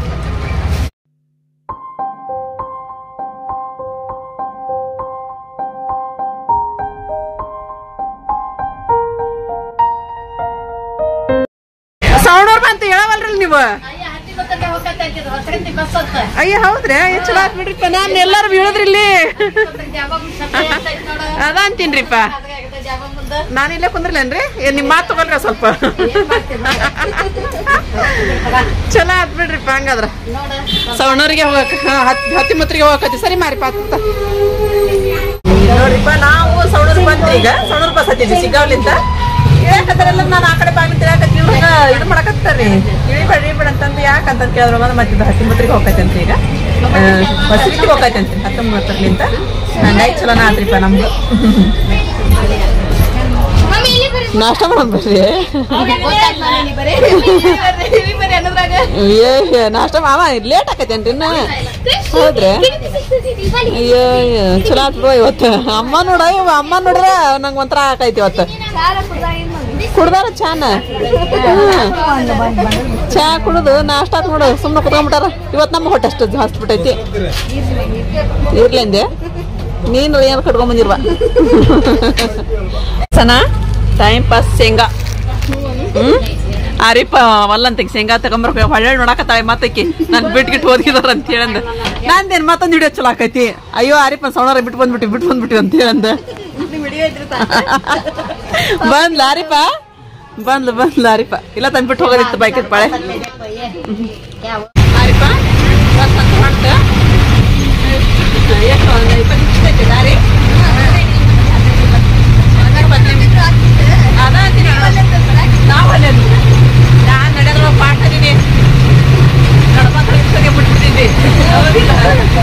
ಸೌಂಡವ್ರ ಬಂತು ಹೇಳವಲ್ರಿ ನೀವು ಅಯ್ಯ ಹೌದ್ರಿ ಅಯ್ಯ ಚಲೋ ಆತ್ ಬಿಡ್ರಿಪ್ಪ ನಾನು ಎಲ್ಲಾರು ಹೇಳಿದ್ರಿ ಇಲ್ಲಿ ಅದ ಅಂತೀನ್ರಿಪ್ಪ ನಾನು ಇಲ್ಲೇ ಕುಂದ್ರಲೇನ್ರಿ ಏನ್ ನಿಮ್ ಮಾತು ತಗೊಳ್ರಿ ಸ್ವಲ್ಪ ಚಲೋ ಆತ್ ಬಿಡ್ರಿಪ್ಪ ಹಂಗಾದ್ರ ಸವಣೂರಿಗೆ ಹೋಗಕ್ ಹತ್ತಿ ಹತ್ತಿಮತ್ರಿಗೆ ಹೋಗಕತ್ತಿ ಸರಿ ಮಾರಿಪ್ಪ ಆತ ನೋಡ್ರಿಪ್ಪ ನಾವು ಸವಣೂರಿಗೆ ಬಂದ್ರಿ ಈಗ ಸವಣೂರ್ ಬಸ್ ಹತ್ತಿದ್ವಿ ಸಿಗ್ಗಾವ್ಲಿಂದ ಇಳಕತ್ತಾರೆಲ್ಲ ನಾನು ಆ ಕಡೆ ಬಾಗಿಲು ತಿಳಕತ್ತಿ ಇವ್ರನ್ನ ಇದು ಮಾಡಕತ್ತಾರ್ರಿ ಇಳಿಬೇಡ ಇಳಿಬೇಡ ಅಂತಂದು ಯಾಕಂತ ಕೇಳಿದ್ರು ಮತ್ತೆ ಮತ್ತೆ ಹತ್ತಿಮತ್ರಿಗೆ ಹೋಗಕತ್ತಂತ್ರಿ ಈಗ ಬಸ್ಸಿಗೆ ಹೋಗಕತ್ತಂತ್ರಿ ಹತ್ತೊಂಬತ್ತರ್ಲಿಂದ ಹಂಗಾಗಿ ಚಲೋನ ಆತ್ರಿಪ್ಪ ನಮ್ದು ನಾಷ್ಟ ಮಾಡೋದ್ ಬರ್ರಿ ಏ ಏ, ನಾಷ್ಟ ಮಾವ ಲೇಟ್ ಆಕತ್ತೇನ್ರಿ ಇನ್ನ ಹೌದ್ರಿ ಅಯ್ಯೋ ಅಯ್ಯೋ ಚಲೋ ಆತ್ ಬಿಡು ಇವತ್ತು ಅಮ್ಮ ನೋಡ ಇವ ಅಮ್ಮ ನೋಡ್ರ ನಂಗೆ ಒಂಥರ ಆಕೈತಿ ಇವತ್ತು ಕುಡ್ದಾರ ಚಾನ ಚಾ ಕುಡಿದು ನಾಷ್ಟ ಆತ್ ನೋಡು ಸುಮ್ಮನೆ ಕುತ್ಕೊಂಡ್ಬಿಟ್ಟಾರ ಇವತ್ತು ನಮ್ಮ ಹೊಟ್ಟೆ ಅಷ್ಟು ಹಸ್ಬಿಟ್ಟೈತಿ ಇರ್ಲಿಂದೆ ನೀನು ಏನು ಕಟ್ಕೊಂಡ್ ಬಂದಿರ್ವ ಸನ ಟೈಮ್ ಪಾಸ್ ಶೇಂಗಾ ಹ್ಮ್ ಆರಿಪ್ಪ ವಲ್ಲಂತ ಶೇಂಗಾ ತಗೊಂಬರ್ಕ ಹೊಳ್ಳೆ ನೋಡಕತ್ತಾಳೆ ಮತ್ತಕ್ಕೆ ನನ್ ಬಿಟ್ಗಿಟ್ಟು ಓದಿದಾರ ಅಂತ ಹೇಳಂದ ನಂದೇನ್ ಮತ್ತೊಂದು ಹಿಡಿಯೋ ಚಲೋ ಆಕೈತಿ ಅಯ್ಯೋ ಆರಿಪ್ಪ ಸೌಣಾರ ಬಿಟ್ಟು ಬಂದ್ಬಿಟ್ಟು ಬಿಟ್ಟು ಬಂದ್ಬಿಟ್ಟು ಅಂತ ಹೇಳಂದ ಬಂದ್ಲ ಆರಿಪ್ಪ ಬಂದ್ಲು ಬಂದ್ಲ ಆರಿಪ್ಪ ಇಲ್ಲ ತಂದ್ಬಿಟ್ಟು ಹೋಗೋದಿತ್ತು ಬೈಕಿತ್ ಬಾಳೆ ಆರಿಪ್ಪ ಬಸ್ ಅಂತ ಹೊಂಟ ಎಷ್ಟು ಒಂದು ಇಪ್ಪತ್ತು ನಿಮಿಷ ಐತೆ ದಾರಿ ಅದ ಅಂತೀನಿ ನಾವು ಅಲ್ಲೇ ನಾನು ನಡೆದ್ರ ಪಾಠ ಇದೀನಿ ನಡ್ಕೊಂತ ಇಷ್ಟಕ್ಕೆ ಬಿಟ್ಬಿಟ್ಟಿದ್ವಿ ಹೌದಿಲ್ಲ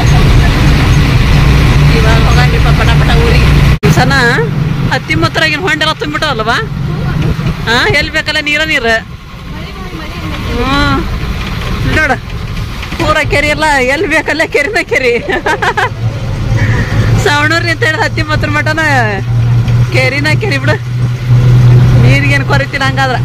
ಇವಾಗ ಹೋಗಂಗಿಪ್ಪ ಪಟ ಪಟ ಊರಿಗೆ ಸನ ಹತ್ತಿ ಮೊತ್ತರಾಗಿನ ಹೊಂಡೆಲ್ಲ ತುಂಬಿಟ್ಟವಲ್ವಾ ಹಾ ಎಲ್ಲಿ ಬೇಕಲ್ಲ ನೀರ ನೀರು ಹ್ಮ್ ನೋಡ ಪೂರ ಕೆರೆ ಎಲ್ಲ ಎಲ್ಲಿ ಬೇಕಲ್ಲ ಕೆರೆನ ಕೆರೆ ಸವಣೂರ್ ಅಂತ ಹೇಳಿ ಹತ್ತಿ ಮತ್ರ ಮಟನ ಕೆರಿನ ಕೆರಿ ಬಿಡು ನೀರಿಗೇನು ಕೊರತಿಲ್ಲ ಹಂಗಾದ್ರ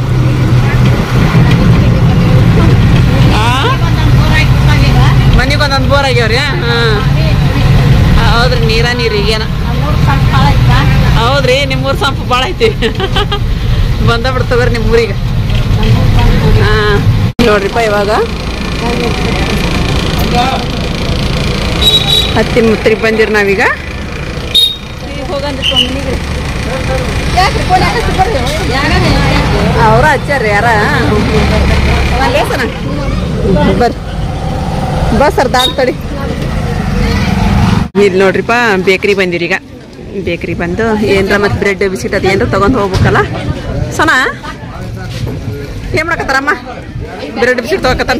ಮನಿಗೆ ಒಂದೊಂದು ಬೋರ್ ಆಗ್ಯಾವ್ರಿ ಹಾಂ ಹೌದ್ರಿ ನೀರ ನೀರು ಈಗೇನ ಹೌದ್ರಿ ನಿಮ್ಮೂರ್ ಸಂಪು ಭಾಳ ಐತಿ ಬಂದ ಬಿಡ್ತವ್ರಿ ನಿಮ್ಮ ಊರಿಗೆ ಹಾಂ ನೋಡ್ರಿಪ್ಪ ಇವಾಗ ಹತ್ತಿ ಮುತ್ರಿಗೆ ಬಂದಿರಿ ನಾವೀಗ ಅವ್ರ ಹಚ್ಚಾರ್ರಿ ಯಾರ ಲೇಸನ ಬರ್ರಿ ಬಸ್ ಸರ್ ದಾಲ್ ತಡಿ ಇಲ್ಲಿ ನೋಡ್ರಿಪ್ಪ ಬೇಕ್ರಿ ಬಂದಿರಿ ಈಗ ಬೇಕ್ರಿ ಬಂದು ಏನರ ಮತ್ತೆ ಬ್ರೆಡ್ ಬಿಸ್ಕಿಟ್ ಅದು ಏನರ ತಗೊಂಡ್ ಹೋಗ್ಬೇಕಲ್ಲ ಸನ ಏನ್ ಮಾಡಕತ್ತಾರಮ್ಮ ಬ್ರೆಡ್ ಬಿಸ್ಕಿಟ್ ತಗೋಕತ್ತಾನ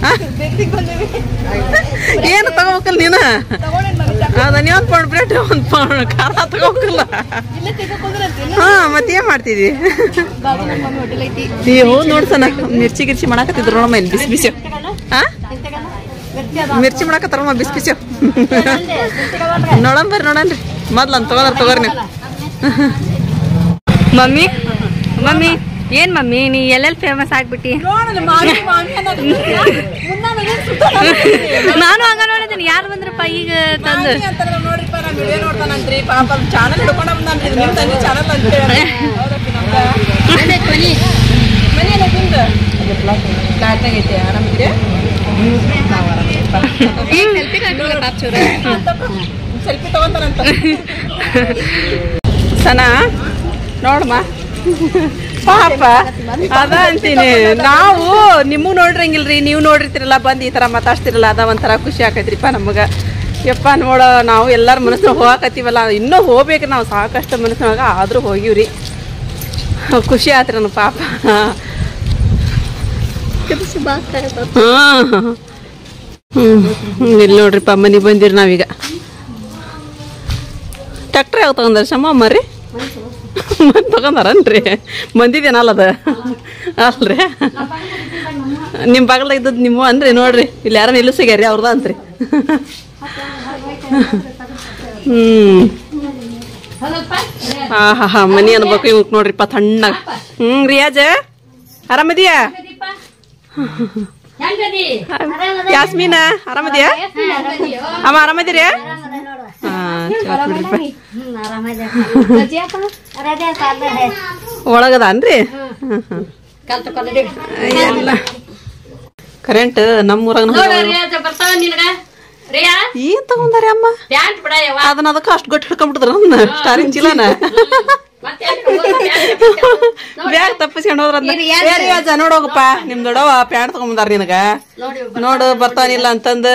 ಏನು ತಗೋಬೇಕಲ್ಲ ನೀನು ಹೌದಾ ನೀ ಒಂದು ಪೌಂಡ್ ಬ್ರೆಡ್ ಒಂದು ಪೌಂಡ್ ಖಾರ ತಗೋಬೇಕಲ್ಲ ಹಾ ಮತ್ತೆ ಏನ್ ಮಾಡ್ತಿದ್ವಿ ನೀವು ನೋಡ್ಸನ ಮಿರ್ಚಿ ಗಿರ್ಚಿ ಮಾಡಾಕತ್ತಿದ್ರು ನೋಡಮ್ಮ ಇಲ್ಲಿ ಬಿಸಿ ಬಿಸಿ ಹಾ ಮಿರ್ಚಿ ಮಾಡಾಕತ್ತಾರಮ್ಮ ಬಿಸಿ ಬಿಸಿ ನೋಡಮ್ ಬರ್ರಿ ನೋಡನ್ರಿ ಮೊದ್ಲು ಅಂತ ತಗೋದ್ರ ತಗೋರಿ ನೀವು
ಮಮ್ಮಿ ಮಮ್ಮಿ ಏನ್ ಮಮ್ಮಿ ನೀ ಎಲ್ಲೆಲ್ಲಿ ಫೇಮಸ್ ಆಗ್ಬಿಟ್ಟಿ ನಾನು ಹಂಗ ನೋಡಿದ್ದೀನಿ ಯಾರು ಬಂದ್ರಪ್ಪ ಈಗ ತಂದು
ನೋಡ್ರಿಪ್ಪ ನಾ ವಿಡಿಯೋ ನೋಡ್ತಾನಂತ್ರಿ ಪಾಪ ಚಾನಲ್ ಹಿಡ್ಕೊಂಡ ಬಂದಾನ್ರಿ ಇದು ನಿಮ್ ತಂಗಿ ಚಾನಲ್ ಅಂತ ಹೇಳಿ ಮನೆ ಎಲ್ಲ ನಿಮ್ದು ಫ್ಲಾಟ್ನಾಗ ಐತೆ ಆರಾಮಿದ್ರೆ ಸೆಲ್ಫಿ ತಗೊಂತಾರಂತ ಸನಾ ನೋಡಮ್ಮ ಪಾಪ ಅದ ಅಂತೀನಿ ನಾವು ನಿಮ್ಮೂ ನೋಡ್ರಂಗಿಲ್ರಿ ನೀವು ನೋಡಿರ್ತಿರಲ್ಲ ಬಂದು ಈ ಥರ ಮಾತಾಡ್ತಿರಲ್ಲ ಅದ ಒಂಥರ ಖುಷಿ ಆಕೈತ್ರಿಪ್ಪ ನಮಗೆ ಯಪ್ಪ ನೋಡ ನಾವು ಎಲ್ಲರ ಮನಸ್ಸಿನ ಹೋಗಾಕತ್ತೀವಲ್ಲ ಇನ್ನೂ ಹೋಗ್ಬೇಕು ನಾವು ಸಾಕಷ್ಟು ಮನಸ್ಸಿನಾಗ ಆದರೂ ಹೋಗಿವ್ರಿ ಖುಷಿ ಆತ್ರಿ ನನ್ನ ಪಾಪ ಹಾಂ ಹ್ಞೂ ಇಲ್ಲಿ ನೋಡ್ರಿಪ್ಪ ಮನೆ ಬಂದಿರಿ ನಾವೀಗ ಟ್ಯಾಕ್ಟ್ರಿ ಯಾವ ತಗೊಂಡಾರ ಶಮ್ಮ ಮರಿ ಮಂದಿ ತಗೊಂಡಾರನ್ರಿ ಮಂದಿದೇನಲ್ಲ ಅದ ಅಲ್ರಿ ನಿಮ್ಮ ಬಾಗಲ್ದಾಗ ಇದ್ದದ್ದು ನಿಮ್ಮ ಅನ್ರಿ ನೋಡ್ರಿ ಇಲ್ಲಿ ಯಾರ ನಿಲ್ಲಿಸ್ಯಾರ್ರಿ ಅವ್ರದ ಅಂತ್ರಿ ಹ್ಮ್ ಹಾ ಹಾ ಹಾ ಮನಿ ಅನ್ಬೇಕು ಇವ್ ನೋಡ್ರಿಪ್ಪ ತಣ್ಣಗ ಹ್ಮ್ ರಿಯಾಜ ಆರಾಮದಿಯಾ ಯಾಸ್ಮೀನ ಆರಾಮದಿಯಾ ಅಮ್ಮ ಆರಾಮದಿರಿ ಹಾ ಚಲೋ ಬಿಡ್ರಿಪ್ಪ ಒಳಗದಾನ್ರಿ
ಕಲ್ತ್ಕೊಂಡಿ
ಎಲ್ಲ ಕರೆಂಟ್ ನಮ್ಮೂರಾಗ
ನೋಡು ರಿಯಾ ಬರ್ತಾವ ನಿನಗ ರಿಯಾ
ಏನ್ ತಗೊಂಡಾರಿ ಅಮ್ಮ
ಪ್ಯಾಂಟ್ ಬಿಡ ಯವ್ವ
ಅದನ್ನ ಅದಕ್ಕ ಅಷ್ಟು ಗಟ್ಟಿ ಹಿಡ್ಕೊಂಡ್ಬಿಟ್ಟಿದ್ರ ಸ್ಟಾರಿನ್ ಚೀಲನ
ಮತ್ತೆ
ಬ್ಯಾಗ್ ತಪ್ಪಿಸ್ಕೊಂಡು ಹೋದ್ರ ಅಜ್ಜ ನೋಡೋಗಪ್ಪ ನಿಮ್ ದೊಡವ ಪ್ಯಾಂಟ್ ತಗೊಂಬಂದಾರ ನಿನಗ
ನೋಡಿ
ನೋಡು ಬರ್ತಾನಿಲ್ಲ ಅಂತಂದು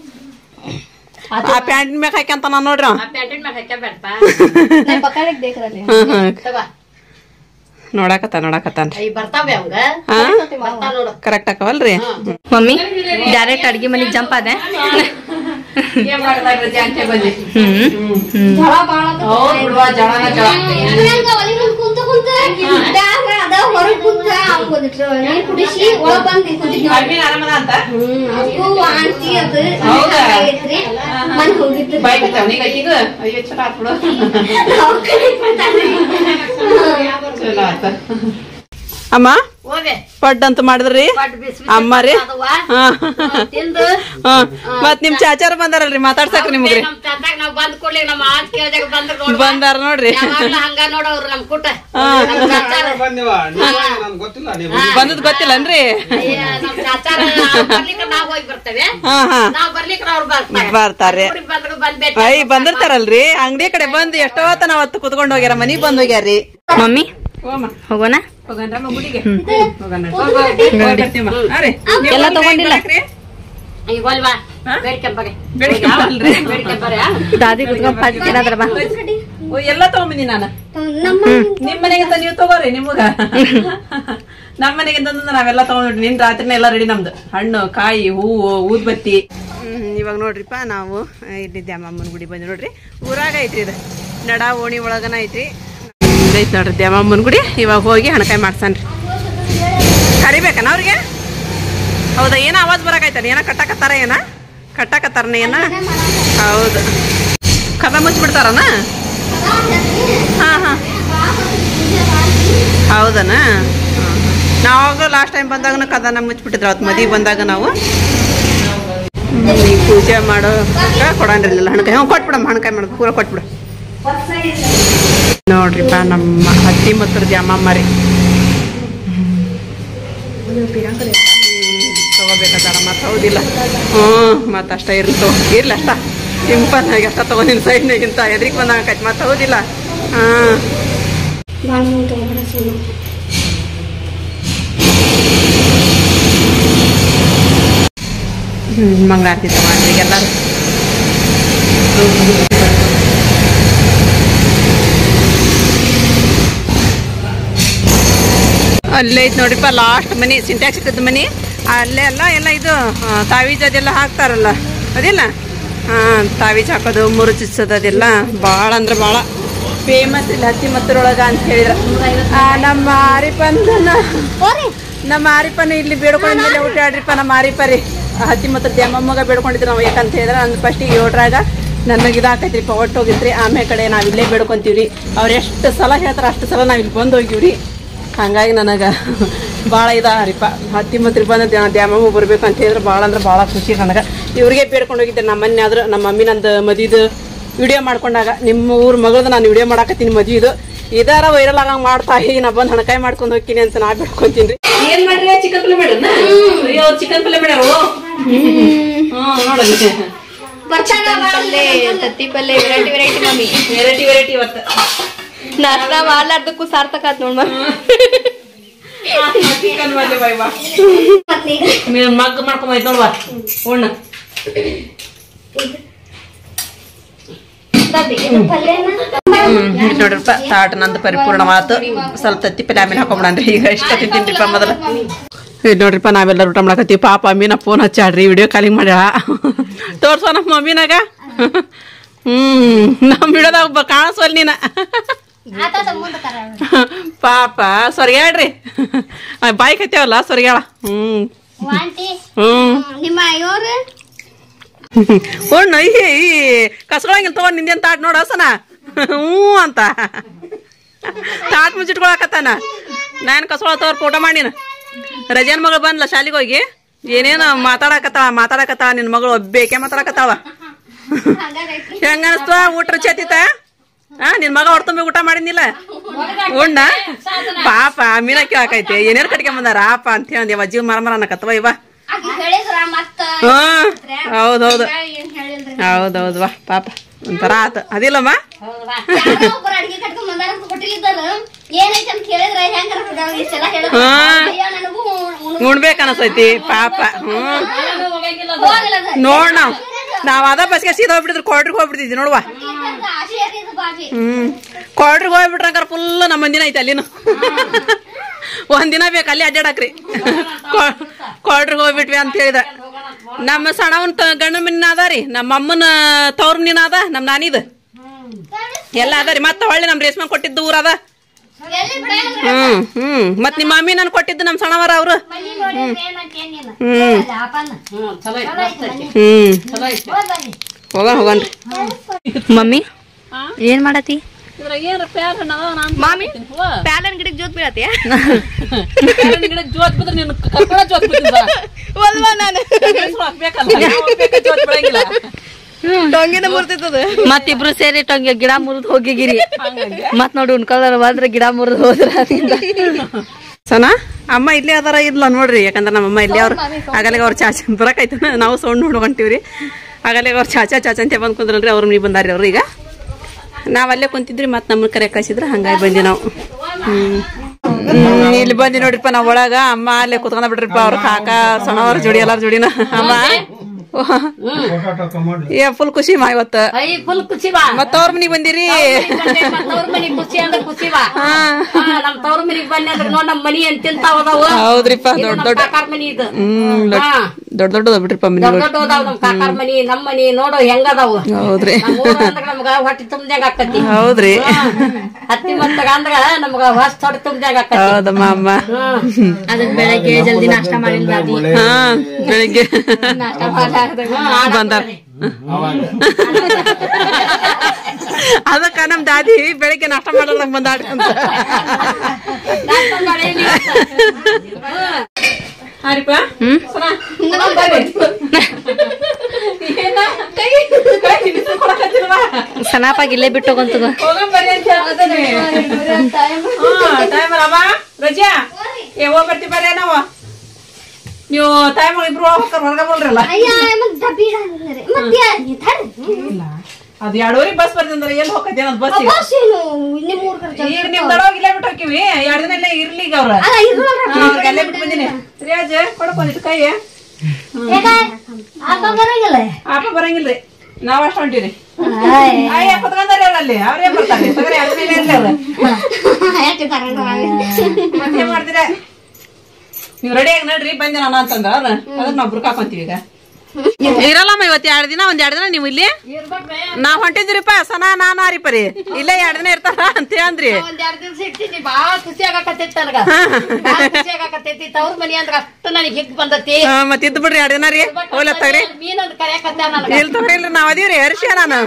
ಆ ಪ್ಯಾಂಟಿನ ಮ್ಯಾಗ ಹಾಕ್ಯಂತ ನಾನು ನೋಡ್ರಿ ಅವ.
ಆ ಪ್ಯಾಂಟಿನ ಮ್ಯಾಗ ಹಾಕ್ಯಾಬೇಡಪ್ಪ
ಹ್ಮ್ ಹ್ಮ್
ತಗೋ
ನೋಡಾಕತ್ತ ನೋಡಾಕತ್ತಾನ್ರಿ
ಅಯ್ಯ ಬರ್ತಾವೆ ಅವಂಗ
ಹಾ
ಬರ್ತಾವ ನೋಡು
ಕರೆಕ್ಟ್ ಆಕವಲ್ರಿ
ಮಮ್ಮಿ ಡೈರೆಕ್ಟ್ ಅಡ್ಗೆ ಮನೆಗೆ ಜಂಪ್ ಆದೆ
ಏನ್ ಮಾಡ್ದಾಗ ಜಾಂತೆ ಬಂದಿ
ಹ್ಮ್
ಹೌದ್ ಬಿಡುವ ಜಳನ ಜಳ ಅರ್ಮಿನ್ ಆರಾಮದ ಅಂತ ಬಾಯ್ ಬಿಡ್ತಾವ ನೀಗ ಆಕಿಗೂ ಅಯ್ಯೋ ಚಲೋ ಆತ್ ಬಿಡು ಚಲೋ ಆತ ಅಮ್ಮ ಹೋದೆ
ಪಡ್ ಅಂತ ಮಾಡಿದ್ರಿ
ಪಟ್ ಬಿಸಿ ಬಿಸಿ
ಅಮ್ಮ ರೀ
ಅದವ್ವ.
ಹಾ
ತಿಂದು
ಹಾ ಮತ್ ನಿಮ್ ಚಾಚಾರ ಬಂದಾರಲ್ರಿ ಮಾತಾಡ್ಸಕ್ರಿ ನಿಮ್ಗ್ರಿ
ನಮ್ ತಾತಾಗ ನಾವ್ ಬಂದ್ ಕೂಡ್ಲಿ ನಮ್ಮ ಆತ್ ಕೇಳ್ದಾಗ ಬಂದ್ರ ನೋಡ್ವಾ
ಬಂದಾರ ನೋಡ್ರಿ
ಯಾವಾಗ್ಲೂ ಹಂಗ ನೋಡವ್ರು ನಮ್ ಕೂಟ
ಹಾ.
ನಮ್ ಚಾಚಾರ
ಬಂದಿವ ನನ್ಗೆ ಗೊತ್ತಿಲ್ಲ ನೀವು
ಬಂದದ್ ಗೊತ್ತಿಲ್ಲನ್ರಿ
ಅಯ್ಯ, ನಮ್ ಚಾಚಾರ ಬರ್ಲಿಕ್ಕ ನಾವ್ ಹೋಗಿ ಬರ್ತೇವೆ
ಹಾ ಹಾ
ನಾವ್ ಬರ್ಲಿಕ್ಕ ಅವ್ರು ಬರ್ತಾರೆ
ಬರ್ತಾರೆ
ಅವ್ರಿಗೆ ಬಂದ್ರು ಬಂದ್ ಭೇಟಿ
ಐ ಬಂದಿರ್ತಾರಲ್ರಿ ಅಂಗಡಿ ಕಡೆ ಬಂದು ಎಷ್ಟೋ ಹೊತ್ತ ನಾವ್ ಹತ್ತು ಕುತ್ಕೊಂಡ್ ಹೋಗ್ಯಾರ ಮನಿಗ್ ಬಂದ್ ಹೋಗ್ಯಾರಿ
ಮಮ್ಮಿ ಹೋಗೋಣ ಎಲ್ಲ ತಗೊಂಡಿಲ್ಲ
ಈಗ ಹೋಲ್ವಾ ಬೇಡ್ಕೊಂಬರಿ
ಬೇಡ್ಕೊಂಬರ್ರಿ.
ಬೇಡ್ಕೊಂಬರಿ
ದಾದಿ ಕುತ್ಕೊಂಡ್ ಪಾಟಿ ತಿನ್ನದ್ರ ಬಾ
ಎಲ್ಲ ತಗೊಂಬಂದಿ ನಾನು ನಿಮ್ ಮನೆಗಿಂತ ನೀವು ತಗೋರಿ ನಿಮಗ ನಮ್ ಮನೆಗಿಂತ ಅಂದ್ರೆ ನಾವೆಲ್ಲ ತಗೊಂಡ್ಬಿಟ್ರಿ ನಿನ್ ರಾತ್ರಿನೇ ಎಲ್ಲ ರೆಡಿ ನಮ್ದು ಹಣ್ಣು ಕಾಯಿ ಹೂವು ಊದ್ಬತ್ತಿ ಇವಾಗ ನೋಡ್ರಿಪ್ಪ ನಾವು ಇಲ್ಲಿದ್ದೆ ಅಮ್ಮಮ್ಮನ ಗುಡಿ ಬಂದ್ವಿ ನೋಡ್ರಿ ಊರಾಗ ಐತ್ರಿ ಇದು ನಡ ಓಣಿ ಒಳಗನ ಐತ್ರಿ ಐತಿ ನೋಡ್ರಿ ದ್ಯಾಮಮ್ಮನ ಗುಡಿ ಇವಾಗ ಹೋಗಿ ಹಣಕಾಯಿ ಮಾಡ್ಸನ್ರಿ ಕರಿಬೇಕನ ಅವ್ರಿಗೆ ಹೌದಾ ಏನೋ ಆವಾಜ್ ಬರಕೈತಾರ ಏನೋ ಕಟ್ಟಾಕತ್ತಾರ ಏನ ಕಟ್ಟಾಕತ್ತಾರನ ಏನ ಹೌದು ಕದ ಮುಚ್ಚಿಬಿಡ್ತಾರನ ಹಾ ಹಾ ಹೌದನ ನಾವಾಗ ಲಾಸ್ಟ್ ಟೈಮ್ ಬಂದಾಗ ಕದನ ಮುಚ್ಚಿಬಿಟ್ಟಿದ್ರು ಅವತ್ತು ಮದುವೆ ಬಂದಾಗ ನಾವು ಹ್ಮ್, ಈಗ ಪೂಜೆ ಮಾಡೋ ಕೊಡಂದ್ರಿಲ್ಲ ಹಣಕಾಯಿ ಹ್ಞೂ ಕೊಟ್ಬಿಡಮ್ಮ ಹಣಕಾಯಿ ಮಾಡೋದು ಪೂರ ಕೊಟ್ಬಿಡು ನೋಡ್ರಿಪ್ಪ ನಮ್ಮ ಅತ್ತಿ ಮತ್ತು ಅಮ್ಮಮ್ಮ ರೀ ತಗೋಬೇಕಾದಾರ ಮತ್ತೆ ಹೌದಿಲ್ಲ ಹ್ಞೂ ಮತ್ತೆ ಅಷ್ಟ ಇರ್ತೋ ಇರ್ಲಿ ಅಷ್ಟ ಸಿಂಪಲ್ ಆಗಿ ಅಷ್ಟ ತಗೊಂಡಿನ ಸೈಡ್ನಾಗಿಂತ ಎದ್ರಿಗೆ ಬಂದಾಗೈತೆ ಮತ್ತೆ ಹೌದಿಲ್ಲ ಹಾಂ ಹ್ಞೂ ಮಂಗಳಾರತಿ ತಗೊಂಡ್ರಿ ಎಲ್ಲರೂ ಅಲ್ಲೇ ಐತೆ ನೋಡ್ರಿಪ್ಪ ಲಾಸ್ಟ್ ಮನಿ ಸಿಂಟ್ಯಾಕ್ಸ್ ಇದ್ದದ ಮನಿ ಅಲ್ಲೇ ಎಲ್ಲ ಎಲ್ಲ ಇದು ಆ, ತಾವೀಜ್ ಅದೆಲ್ಲ ಹಾಕ್ತಾರಲ್ಲ ಅದಿಲ್ಲ ಹಾಂ ತಾವೀಜ್ ಹಾಕೋದು ಮುರುಚಿಸೋದು ಅದೆಲ್ಲ ಭಾಳ ಅಂದ್ರೆ ಭಾಳ ಫೇಮಸ್ ಇಲ್ಲ ಹತ್ತಿ ಮತ್ತರೊಳಗ ಅಂತ ಹೇಳಿದ್ರ ಆ, ನಮ್ಮ ಆರಿಪನ್ನ ನಮ್ಮ ಆರಿಪನ ಇಲ್ಲಿ ಬೇಡ್ಕೊಂಡ ಮೇಲೆ ಹುಟ್ಟಾಡ್ರಿಪ್ಪ ನಮ್ಮ ಆರಿಪ ರೀ ಆ ಹತ್ತಿ ಮತ್ತು ದ್ಯಾಮಮ್ಮಗ ಬೇಡ್ಕೊಂಡಿದ್ರು ನಾವು ಯಾಕಂತ ಹೇಳಿದ್ರೆ ಅಂದ್ ಫಸ್ಟಿಗೆ ಏಳ್ರಾಗ ನನಗೆ ಇದಾಕೈತ್ರಿಪ್ಪ ಒಟ್ಟು ಹೋಗಿದ್ರಿ ಆಮೇಲೆ ಕಡೆ ನಾವು ಇಲ್ಲೇ ಬೇಡ್ಕೊಂತೀವ್ರಿ ಅವ್ರು ಎಷ್ಟು ಸಲ ಹೇಳ್ತಾರೆ ಅಷ್ಟು ಸಲ ನಾವು ಇಲ್ಲಿ ಬಂದು ಹೋಗಿವ್ರಿ ಹಂಗಾಗಿ ನನಗೆ ಭಾಳ ಇದಾರಿಪ್ಪ ಹತ್ತಿ ಮತ್ತು ಬಂದ ದ್ಯಾಮಮ್ಮ ಬರ್ಬೇಕು ಅಂತ ಹೇಳಿದ್ರೆ ಭಾಳ ಅಂದ್ರೆ ಭಾಳ ಖುಷಿ ನನಗೆ ಇವ್ರಿಗೆ ಬೇಡ್ಕೊಂಡು ಹೋಗಿದ್ದೆ ನಮ್ಮ ಮೊನ್ನೆ ಆದ್ರೆ ನಮ್ಮ ಮಮ್ಮಿ ನಂದು ಮದುವೆದು ವಿಡಿಯೋ ಮಾಡ್ಕೊಂಡಾಗ ನಿಮ್ಮ ಊರ ಮಗಳದು ನಾನು ವಿಡಿಯೋ ಮಾಡಾಕತ್ತೀನಿ ಮದುವೆದು ಇದಾರ ವೈರಲ್ ಆಗಂಗ್ ಮಾಡ್ತಾ ಈಗ ನಾ ಬಂದು ಹಣಕಾಯಿ ಮಾಡ್ಕೊಂಡು ಹೋಗ್ತೀನಿ ಅಂತ ನಾ ಬಿಡ್ಕೊಂತೀನಿ ಏನ್ ಮಾಡ್ರಿ ಚಿಕನ್ ಪಲ್ಯ ಮೇಡಮ್ ಅಯ್ಯೋ ಚಿಕನ್ ಪಲ್ಯ ಮೇಡಮ್ ಹ್ಮ್ ನೋಡಿ
ಪಲ್ಲೆ ತತ್ತಿ ಪಲ್ಲೆ variety variety mummy
variety variety ಇವತ್ತು
ನಾಷ್ಟ ಮಾಡ್ಲಾರ್ದಕ್ಕೂ ಸಾರ್ಥಕ ಆತ್ ನೋಡ್
ಚಿಕನ್ ಪಲ್ಯ ಬೈ ಬಾ ನೀನ್ ಮಗ್ ಮಾಡ್ಕೊಂಬೈತ್ ನೋಡ್ವಾ ಉಣ್ಣ ಹ್ಮ್ ನೋಡ್ರಪ್ಪ ತಾಟ ನಂದು ಪರಿಪೂರ್ಣವಾತು ಸ್ವಲ್ಪ ತತ್ತಿ ಪಲ್ಯ ಆಮೇಲೆ ಹಾಕೊಂಬಿಡನ್ರಿ ಈಗ ಇಷ್ಟ ತಿಂತೀನಿಪ್ಪ ಮೊದಲು ಇದು ನೋಡ್ರಿಪ್ಪ ನಾವೆಲ್ಲರೂ ಊಟ ಮಾಡಕತ್ತೀವಿ ಪಾಪ ಮಮ್ಮಿನ ಫೋನ್ ಹಚ್ಚಾಡ್ರಿ ವಿಡಿಯೋ ಕಾಲಿಂಗ್ ಮಾಡ್ಯಾಳ ತೋರ್ಸೋ ನಮ್ಮ ಮಮ್ಮಿನಾಗ ಹ್ಮ್ ನಮ್ಮ ವಿಡಿಯೋದಾಗ ಕಾಣಿಸೋಲ್ ನೀನ ಪಾಪ ಸೊರ್ಗ್ಯಾಡ್ರಿ ಬಾಯ್ಕ್ ಹತ್ತೇವಲ್ಲ ಸೊರ್ಗ್ಯಾಳ ಹ್ಮ್ ಹ್ಮ್
ನಿಮ್ಮ ಇವ್ರು
ಉಣ್ಣು ಈ ಕಸ್ಕೊಳಂಗಿಲ್ಲ ತಗೊಂಡ್ ನಿಂದೇನ್ ತಾಟ್ ನೋಡ ಹಸನ ಹ್ಞೂ ಅಂತ ತಾಟ್ ಮುಚ್ಚಿಟ್ಕೊಳಕತ್ತಾನ ನಾನು ಕಸ್ಕೊಳತ್ತವ್ರ ಫೋಟೋ ಮಾಡಿನ ರಜಾನ್ ಮಗಳು ಬಂದ್ಲ ಶಾಲಿಗೆ ಹೋಗಿ ಏನೇನು ಮಾತಾಡಕತ್ತಾಳ ಮಾತಾಡಕತ್ತಾಳ ನಿನ್ ಮಗಳು ಒಬ್ಬೇಕೆ ಮಾತಾಡಕತ್ತಾಳ ಹೆಂಗ ಅನಸ್ತ ಊಟ ರುಚಿ ಆತಿತ್ತ ಆ ನಿನ್ ಮಗ ಹೊಡ್ತುಂಬಿ ಊಟ ಮಾಡಿದ್ನಿಲ್ಲ ಉಣ್ಣ ಪಾಪ ಮೀನ ಕೇಳಕೈತೆ ಏನೇನು ಕಟ್ಕೊಂಬಂದಾರ ಆಪ ಅಂತ ಹೇಳಿ ಅಜ್ಜಿ ಮರ ಮರ ಅನ್ನಕತ್ತವ ಇವ
ಆಕಿ ಹೇಳಿದ್ರ ಮತ್ತ
ಹ್ಮ್ ಹೌದೌದು
ಏನ್ ಹೇಳಿಲ್ರಿ
ಹೌದೌದು ವಾ ಪಾಪ ಒಂಥರ ಆತ ಅದಿಲ್ಲಮ್ಮ
ಯಾರೋ ಒಬ್ರು ಅಡ್ಗೆ ಕಟ್ಕೊಂಡ್ ಬಂದಾರ ಅಂತ ಕೊಟ್ಟಿದ್ದಾರ ಏನೈತೆ ಅಂತ ಕೇಳಿದ್ರ ಹೆಂಗ ಇಷ್ಟೆಲ್ಲ ಹೇಳಿದ್ರ
ಹಾ.
ಅಯ್ಯೋ ನನಗೂ ಉಣ್-
ಉಣ್ಬೇಕು ಅನಸ್ತೈತಿ ಪಾಪ ಹ್ಮ್
ಹೋಗಲ್ಲ ಅದು.
ನೋಡ್ ನಾವ್ ನಾವ್ ಅದ ಬಸ್ಗೆ ಸೀದಾ ಹೋಗ್ಬಿಟ್ಟಿದ್ರು ಕ್ವಾರ್ಟ್ರಿಗೆ ಹೋಗ್ಬಿಟ್ಟಿದ್ವಿ ನೋಡುವ
ಇದ್ರದ್ದು ಆಸೆ ಆಗಿದ್ದು ಬಾಜಿ
ಹ್ಮ್ ಕ್ವಾರ್ಟ್ರಿಗೆ ಹೋಗ್ಬಿಟ್ರಂಕಾರ ಫುಲ್ ನಮ್ಮ ಮಂದಿನ ಐತೆ ಅಲ್ಲಿನು ಒಂದಿನ ಬೇಕು ಅಲ್ಲಿ ಅಡ್ಡಾಡಕ್ರಿ ಕ್ವಾರ್ಟ್ರಿಗೆ ಹೋಗ್ಬಿಟ್ವಿ ಅಂತ ಹೇಳಿದ ನಮ್ಮ ಸಣ್ಣವನ್ ತ- ಗಂಡ ಮನಿನ ಅದ ರೀ ನಮ್ಮ ಅಮ್ಮನ ತವ್ರ ಮನಿನ ಅದ ನಮ್ಮ ನಾನಿದ ಎಲ್ಲ ಅದ ರೀ ಮತ್ತೆ ಹೊಳ್ಳಿ ನಮ್ ರೇಷ್ಮೆ ಕೊಟ್ಟಿದ್ದು ಊರ ಅದ
ಎಲ್ಲಿ ಬಿಡಂಗಿಲ್ಲ.
ಹ್ಮ್ ಹ್ಮ್ ಮತ್ ನಿಮ್ಮ ಮಮ್ಮಿ ನನ್ ಕೊಟ್ಟಿದ್ದು ನಮ್ ಸಣ್ಣವರ ಅವ್ರು
ಮನೆ ನೋಡಿದ್ರೆ ಏನಂತ ಏನಿಲ್ಲ.
ಹ್ಮ್
ಅಲ್ಲ, ಅಪ್ಪನ.
ಚಲೋ ಐತಿ ಮಸ್ತ್ ಐತಿ
ಹ್ಮ್
ಚಲೋ ಐತಿ
ಹೋಗ್ ಬನ್ನಿ.
ಹೋಗ ಹೋಗನ್ರಿ
ಮಮ್ಮಿ ಏನ್ ಮಾಡತಿ ಮಾಮಿ
ಹ್ಞೂ
ಪ್ಯಾಲನ್ ಗಿಡಕ್ ಜೋತ್ ಬೀಳತಿ
ಗಿಡಕ್ಕೆ ಜೋತ್ ಬಿದ್ರೆ ನೀನು ಕರ್ಕೊಂಡ ಜೋತ್ ಬಿಟ್ಟಿದ್ದ
ಒಲ್ವಾ ನಾನು
ಬೇಕಲ್ಲ ಜೋತ್ ಬಿಡಂಗಿಲ್ಲ
ಟೊಂಗಿನ ಮುರಿತದ ಮತ್ತಿಬ್ರು ಸೇರಿ ಟೊಂಗಿ ಗಿಡ ಮುರಿದ್ ಹೋಗಿಗಿರಿ ಮತ್ ನೋಡಿ ಉಣ್ಕೊಳಾರ ಬಂದ್ರೆ ಗಿಡ ಮುರಿದ್ ಹೋದ್ರ ಅದಿಂದ
ಸನಾ ಅಮ್ಮ ಇಲ್ಲೇ ಅದಾರ ಇಲ್ಲ ನೋಡ್ರಿ ಯಾಕಂದ್ರೆ ನಮ್ಮ ಅಮ್ಮ ಇಲ್ಲೇ ಅವ್ರು ಆಗಲಿಗೆ ಅವ್ರ ಚಾಚಾ ಬರಕೈತ ನಾವು ಸೌಂಡ್ ನೋಡ್ಕೊಂತೀವ್ರಿ ಆಗಲಿಗೆ ಅವ್ರ ಚಾಚಾ ಚಾಚಾ ಅಂತ ಬಂದ್ ಕುಂದ್ರಲ್ರಿ ಅವ್ರು ನೀವು ಬಂದಾರಿ ಅವ್ರು ಈಗ ನಾವ್ ಅಲ್ಲೇ ಕುಂತಿದ್ರಿ ಮತ್ ನಮ್ಮನ್ನ ಕರೆ ಕಳ್ಸಿದ್ರ ಹಂಗಾಗಿ ಬಂದಿ ನಾವು ಹ್ಮ್ ಹ್ಮ್, ಇಲ್ಲಿ ಬಂದಿ ನೋಡ್ರಿಪ್ಪ ನಾವ್ ಒಳಗ ಅಮ್ಮ ಅಲ್ಲೇ ಕುತ್ಕೊಂಡ ಬಿಡ್ರಿಪ್ಪ ಅವ್ರ ಕಾಕ ಸಣ್ಣವ್ರ ಜೋಡಿ ಎಲ್ಲಾರ ಜೋಡಿನ ಅಮ್ಮ ಏ ಫುಲ್ ಖುಷಿ ಮಾ ಇವತ್ತ
ಐ ಫುಲ್ ಖುಷಿ ಬಾ
ಮತ್ತ ಅವ್ರ ಮನಿಗ್ ಬಂದಿರಿ
ತವ್ರ ಮನಿಗ್ ಖುಷಿ ಅಂದ್ರೆ ಖುಷಿ ಬಾ
ಹಾ
ಹಾ, ನಮ್ ತವ್ರ ಮನಿಗ್ ಬನ್ನಿ ಅಂದ್ರೆ ನೋಡ್ ನಮ್ ಮನಿ ಎಂತ ತಿಂತಾವ ಅದಾವ
ಹೌದ್ರಿಪ್ಪ
ಇದು
ದೊಡ್ಡ
ನಮ್
ದೊಡ್ಡ
ಕಾಕಾರ್ ಮನಿ ಇದು
ಹ್ಮ್
ಹಾ
ದೊಡ್ಡ ದೊಡ್ಡದ ಬಿಡ್ರಿಪ್ಪ ಮನಿ
ದೊಡ್ಡ ದೊಡ್ಡ ಅದಾವ ನಮ್ ಕಾಕಾರ್ ಮನಿ ನಮ್ ಮನಿ ನೋಡು ಹೆಂಗದಾವು
ಹೌದ್ರಿ
ನಮ್ ಊರ್ ಅಂದ್ರ ನಮ್ಗ ಹೊಟ್ಟಿ ತುಂಬ್ದಂಗ ಆಕತಿ
ಹೌದ್ರಿ
ಹತ್ತಿ ಮತ್ತಗ ಅಂದ್ರ ನಮ್ಗ ಹೊಸ ಹೊಟ್ಟಿ ತುಂಬ್ದಂಗ ಆಕತಿ
ಹೌದಮ್ಮ ಅಮ್ಮ
ಅದಕ್ ಬೆಳಗ್ಗೆ ಜಲ್ದಿ ನಾಷ್ಟ ಮಾಡಿಲ್ಲ ದಾದಿ
ಹಾ ಬೆಳಿಗ್ಗೆ
ನಾಷ್ಟ ಮಾಡ್ಲಾರ್ದಾಗ
ಬಂದಾರ ಅದಕ್ಕ ನಮ್ ದಾದಿ ಬೆಳಿಗ್ಗೆ ನಾಷ್ಟ ಮಾಡಲ್ಲ ಬಂದಾಡ್ರಿ ಅಂತ ಹಾರಿಪ್ಪ
ಸನಾಪಾಗಿ ಇಲ್ಲೇ ಬಿಟ್ಟು ಹೋಗಂತದ
ರಜಾ ಏ ಹೋಗ್ಬರ್ತಿ ಬರ್ರಿ ನಾವು ನೀವು ತಾಯಿ ಮಗ ಇಬ್ರು ಹೋಗ್ತಾರ ಹೊರಗ ಬಲ್ರಲ್ಲ
ಅಯ್ಯ, ಮತ್ತ್ ಡಬ್ಬಿ ಇಡಂಗಿಲ್ಲ ರೀ. ಮತ್ತ್ ಯಾ- ಈ ಥರ?
ಅದ್ ಎರಡೂವರೆ ಬಸ್ ಬರ್ತಿಂದ್ರ ಎಲ್ಲಿ ಹೋಗತ್ತೆ ಅನ್ನೋದು ಬಸ್ ಈಗ
ಬಸ್ ಏನು? ನಿಮ್ ಊರ್ ಕಡೆ ಜಲ್ದಿ
ಈಗ ನಿಮ್ ದಡೋಗಿ ಇಲ್ಲೇ ಬಿಟ್ಟು ಹೋಗಿವಿ ಎರಡ್ ದಿನ ಇಲ್ಲೇ ಇರ್ಲಿ ಈಗ ಅವ್ರ
ಅಲ್ಲ, ಇರ್ವಲ್ರ.
ಅವ್ರಿಗೆ ಅಲ್ಲೇ ಬಿಟ್ಟು ಬಂದಿನಿ ರಿಯಾಜ್ ಕೊಡಕೊಂದಿಟ್ಟು ಕೈ
ಯಾಕ? ಅಪ್ಪ ಬರಂಗಿಲ್ಲ?
ಆಟ ಬರಂಗಿಲ್ರಿ ನಾವ್ ಅಷ್ಟ ಹೊಂಟಿರಿ
ಆಯ್.
ಅಯ್ಯ ಕುತ್ಕೊಂಡಾರ ಅವ್ರ ಅಲ್ಲಿ ಅವ್ರೇ ಬರ್ತಾರೆ ತಗೋರಿ ಎರಡ್ ದಿನ ಇಲ್ಲೇ ಇರ್ಲಿ ಅವ್ರು
ಯಾಕೆ ಕರೆಂಟ್
ಮತ್ತೇನ್ ಮಾಡ್ತೀರ ನೀವ್ ರೆಡಿ ಆಗಿ ನಡ್ರಿ ಬಂದೆ ನಾನು ಅಂತಂದ್ರ ಅವ್ರ ಅದನ್ನ ನಾವ್ ಬುರ್ಕ ಹಾಕೊಂತೀವಿ ಈಗ ಇರಲ್ಲಮ್ಮ ಇವತ್ತು ಎರಡ್ ದಿನ ಒಂದ್ ಎರಡ್ ದಿನ ನೀವು ಇಲ್ಲಿ ನಾವ್ ಹೊಂಟಿದ್ರಿಪ್ಪ ಸನಾ ನಾನ್ ಆರಿಪರಿ ಇಲ್ಲೇ ಎರಡ್ ದಿನ ಇರ್ತಾರ ಅಂತ ಅಂದ್ರಿ
ಒಂದ್ ಎರಡ್ ದಿವ್ಸ ಇರ್ತೀನಿ ಬಾಳ ಖುಷಿ ಆಗಾಕತ್ತೈತಿ ನನಗ ಬಾಳ ಖುಷಿ ಆಗಾಕತ್ತೈತಿ ತವ್ರ ಮನಿ ಅಂದ್ರ ಅಷ್ಟು ನನಗೆ ಹಿಗ್ ಬಂದತಿ
ಹಾ, ಮತ್ತ್ ಇದ್ ಬಿಡ್ರಿ ಎರಡ್ ದಿನ ರೀ ಹೋಗ್ಲ ತಗ್ರಿ
ಮೀನಂದ್ ಕರ್ಯಾಕತ್ತ ನನಗ
ಇಲ್ ತಗ್ರಿ ಇಲ್ರಿ ನಾವ್ ಅದೀವ್ರಿ ಹರ್ಷ ನಾನು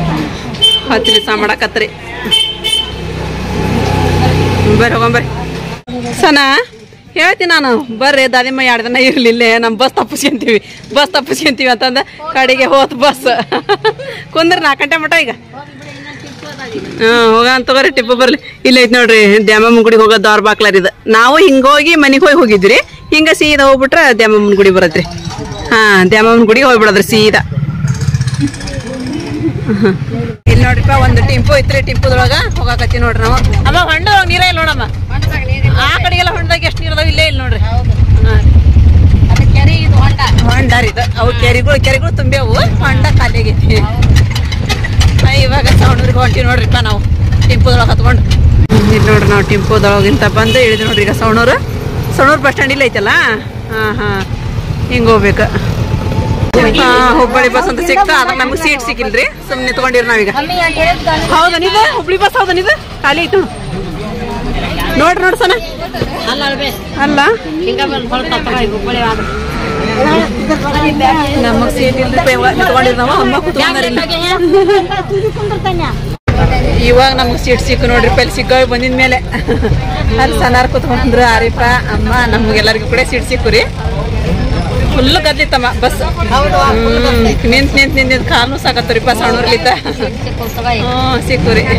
ಹಚ್ಚಲಿ ಸಾ ಮಾಡಕತ್ರಿ ಬರ್ರಿ ಹೋಗಂಬರ್ರಿ ಸನಾ ಹೇಳ್ತೀನಿ ನಾನು ಬರ್ರಿ ದಾದಿಮ್ಮ ಎರಡು ದಿನ ಇರ್ಲಿಲ್ಲ ನಮ್ಮ ಬಸ್ ತಪ್ಪಿಸ್ಕೊಂತೀವಿ ಬಸ್ ತಪ್ಪಿಸ್ಕೊಂತೀವಿ ಅಂತಂದ ಕಡೆಗೆ ಹೋತ್ ಬಸ್ ಕುಂದ್ರಿ ನಾಲ್ಕು ಗಂಟೆ ಮಟ ಈಗ ಹಾಂ ಹೋಗ ಅಂತ ತಗೋರಿ ಟಿಪ್ಪು ಬರ್ಲಿ ಇಲ್ಲ ಐತಿ ನೋಡ್ರಿ ದ್ಯಾಮಮ್ಮನ ಗುಡಿಗೆ ಹೋಗೋ ದಾರ್ ಬಾಕ್ಲಾರ ಇದು ನಾವು ಹಿಂಗೋಗಿ ಮನೆಗೆ ಹೋಗಿ ಹೋಗಿದ್ರಿ ಹಿಂಗ ಸೀದಾ ಹೋಗ್ಬಿಟ್ರೆ ದ್ಯಾಮಮ್ಮನ ಗುಡಿ ಬರತ್ರಿ ಹಾಂ ದ್ಯಾಮಮ್ಮನ ಗುಡಿಗೆ ಹೋಗ್ಬಿಡದ್ರಿ ಸೀದಾ ಇಲ್ಲಿ ನೋಡ್ರಿಪ್ಪ ಒಂದು ಟಿಂಪು ಐತ್ರಿ ಟಿಂಪುದೊಳಗ ಹೋಗಾಕತ್ತಿ ನೋಡ್ರಿ ನಾವು ಅಮ್ಮ ಹೊಂಡ ನೀರ ಇಲ್ಲ ನೋಡಮ್ಮ ಆ ಕಡೆಗೆಲ್ಲ ಹೊಂಡದಾಗ ಎಷ್ಟು ನೀರ್ ಅದಾವ ಇಲ್ಲೇ ಇಲ್ಲ ನೋಡ್ರಿ ಹಾ. ಹೊಂಡ ರೀ ಇದು ಅವು ಕೆರೆಗಳು ಕೆರೆಗಳು ತುಂಬ್ಯಾವು ಹೊಂಡ ಖಾಲಿ ಆಗೈತಿ ಆ, ಇವಾಗ ಸವಣೂರಿಗೆ ಹೊಂಟಿವಿ ನೋಡ್ರಿಪ್ಪ ನಾವು ಟಿಂಪುದೊಳಗೆ ಹತ್ಕೊಂಡು ಇಲ್ಲಿ ನೋಡ್ರಿ ನಾವು ಟಿಂಪುದೊಳಗಿಂತ ಬಂದು ಇಳಿದ್ವಿ ನೋಡ್ರಿ ಈಗ ಸವಣೂರು ಸವಣೂರು ಬಸ್ ಸ್ಟ್ಯಾಂಡ್ ಇಲ್ಲ ಐತಲ್ಲ ಹಾಂ ಹಾಂ ಹಿಂಗೆ ಹೋಗ್ಬೇಕು ಹಾ ಹುಬ್ಬಳ್ಳಿ ಬಸ್ ಅಂತ ಸಿಕ್ತಾ ಅದ್ರ ನಮ್ಗೆ ಸೀಟ್ ಸಿಕ್ಕಿಲ್ರಿ ಸುಮ್ಮನೆ ನಿಂತ್ಕೊಂಡಿರಿ ನಾವೀಗ ಹೌದನಿದ ಹುಬ್ಳಿ ಬಸ್ ಹೌದನಿದ ಖಾಲಿ ಐತು ನೋಡ್ರಿ ನೋಡ್ ಸನ ಅಲ್ಲ ನಮಗ್ ಸೀಟ್ ಇಲ್ರಿ ನಿಂತ್ಕೊಂಡಿರಿ ನಾವು ಅಮ್ಮ ಕುತ್ಕೊಂಡಾರ ಇವಾಗ ನಮಗ್ ಸೀಟ್ ಸಿಕ್ಕು ನೋಡ್ರಿ ಪೆಲ್ ಸಿಕ್ಕವ್ ಬಂದಿದ ಮೇಲೆ ಅಲ್ಲಿ ಸನಾರ್ ಕುತ್ಕೊಂಡ್ರು ಆರಿಫ ಅಮ್ಮ ನಮ್ಗೆಲ್ಲರಿಗೂ ಕೂಡ ಸೀಟ್ ಸಿಕ್ಕು ರೀ ಫುಲ್ ಗದ್ದಿತ್ತಮ್ಮ ಬಸ್ ನಿಂತ್ ನಿಂತ್ ನಿಂತ್ ನಿಂತ್ ಕಾಲು ಸಾಕತ್ತರಿಪ್ಪ ಸಣ್ಣೂರ್ಲಿದ್ದ ಹ್ಞೂ ಸಿಕ್ಕು ರೀ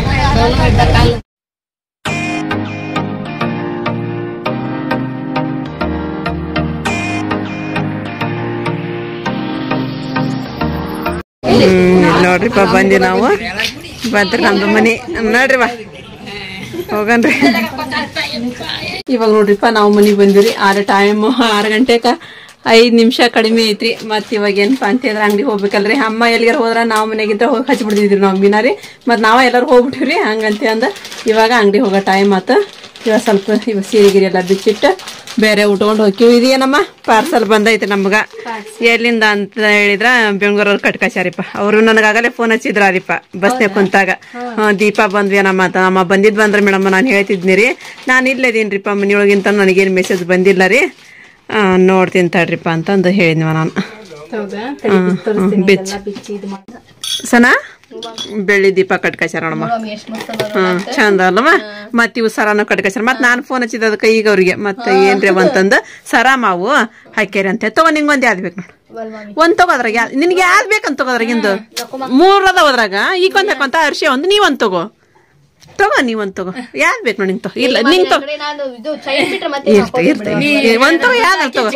ಹ್ಮ್ ನೋಡ್ರಿಪ್ಪ ಬಂದಿ ನಾವು ಬಂದ್ರಿ ನಮ್ದು ಮನಿ ನೋಡ್ರಿ ಬಾ ಹೋಗನ್ರಿ ಇವಾಗ ನೋಡ್ರಿಪ್ಪ ನಾವು ಮನಿಗೆ ಬಂದಿವ್ರಿ ಆರು ಟೈಮ್ ಆರು ಗಂಟೆಕ ಐದ್ ನಿಮಿಷ ಕಡಿಮೆ ಐತ್ರಿ ಮತ್ ಇವಾಗ ಏನಪ್ಪ ಅಂತ ಹೇಳಿದ್ರೆ ಅಂಗಡಿ ಹೋಗ್ಬೇಕಲ್ರಿ ಅಮ್ಮ ಎಲ್ಲಿಗಾರ ಹೋದ್ರ ನಾವು ಮನೆಗಿದ್ರ ಹೋಗಿ ಹಚ್ಬಿಡ್ತಿದ್ರಿ ನಾವು ಮೀನಾರಿ ಮತ್ ನಾವ ಎಲ್ಲಾರು ಹೋಗ್ಬಿಟ್ಟಿವ್ರಿ ಹಂಗಂತ ಅಂದ ಇವಾಗ ಅಂಗಡಿ ಹೋಗೋ ಟೈಮ್ ಆತ ಇವಾಗ ಸ್ವಲ್ಪ ಇವಾಗ ಸೀರೆ ಗಿರಿ ಎಲ್ಲ ಬಿಚ್ಚಿಟ್ಟು ಬೇರೆ ಉಟ್ಕೊಂಡು ಹೋಗಿವಿ ಇದೇನಮ್ಮ ಪಾರ್ಸಲ್ ಬಂದೈತೆ ನಮ್ಗ ಎಲ್ಲಿಂದ ಅಂತ ಹೇಳಿದ್ರ ಬೆಂಗಳೂರವ್ರು ಕಟ್ಕಾಚಾರಿಪ್ಪ ಅವರು ನನಗಾಗಲೇ ಫೋನ್ ಹಚ್ಚಿದ್ರಾರಿಪ್ಪ ಬಸ್ನಾಗ ಕುಂತಾಗ ಹ್ಮ್, ದೀಪ ಬಂದ್ವೇನಮ್ಮ ಅಂತ ಅಮ್ಮ ಬಂದಿದ್ ಬಂದ್ರ ಮೇಡಮ್ ನಾನು ಹೇಳ್ತಿದ್ನಿ ರೀ ನಾನು ಇಲ್ಲೇದೀನ್ರಿಪ್ಪ ಮನೆಯೊಳಗಿಂತ ನನಗೇನು ಮೆಸೇಜ್ ಬಂದಿಲ್ಲ ರೀ ಆ, ನೋಡ್ತೀನಿ ತಡ್ರಿಪ್ಪ ಅಂತಂದು ಹೇಳಿದ್ವ ನಾನು ಬಿಚ್ ಸನಾ ಬೆಳ್ಳಿ ದೀಪ ಕಟ್ಕಾಚಾರ ನೋಡಮ್ಮ ಹ್ಮ್ ಚಂದ ಅಲ್ಲಮ್ಮ ಮತ್ ಇವು ಸರಾನು ಕಟ್ಕಾಚಾರ ಮತ್ ನಾನ್ ಫೋನ್ ಹಚ್ಚಿದ ಅದಕ್ಕೆ ಈಗ ಅವ್ರಿಗೆ ಮತ್ತೆ ಏನ್ರಿ ಅಂತಂದ ಸರ ಮಾವು ಹಾಕ್ಯಾರಿ ಅಂತ ತಗೋ ನಿಂಗ್ ಒಂದ್ ಯಾವ್ದು ಬೇಕು ನೋಡು ಒಂದ್ ತಗೋದ್ರಾಗ ಯಾ- ನಿನ್ಗೆ ಯಾವ್ದು ಬೇಕಂತ ತಗೋದ್ರಾಗಿಂದು ಮೂರ್ ಅದಾವ ಅದ್ರಾಗ ಈಗ ಒಂದ್ ಹಾಕಂತ ಅರ್ಶಿ ಒಂದು ನೀವ್ ಒಂದ್ ತಗೋ ತಗೋ ನೀವ್ ಒಂದ್ ತಗೋ ಯಾವ್ದು ಬೇಕು ನೋಡಿ ನಿಂಗ್ ತಗೋ ಇಲ್ಲ ನಿಂಗ್ ತಗೋ
ನಾನು ಇದು ಚೈನ್ ಬಿಟ್ರೆ ಮತ್ತೆ
ಇರ್ತ ಇರ್ತ ಒಂದ್ ತಗೋ ಯಾವ್ದಾರ ತಗೋ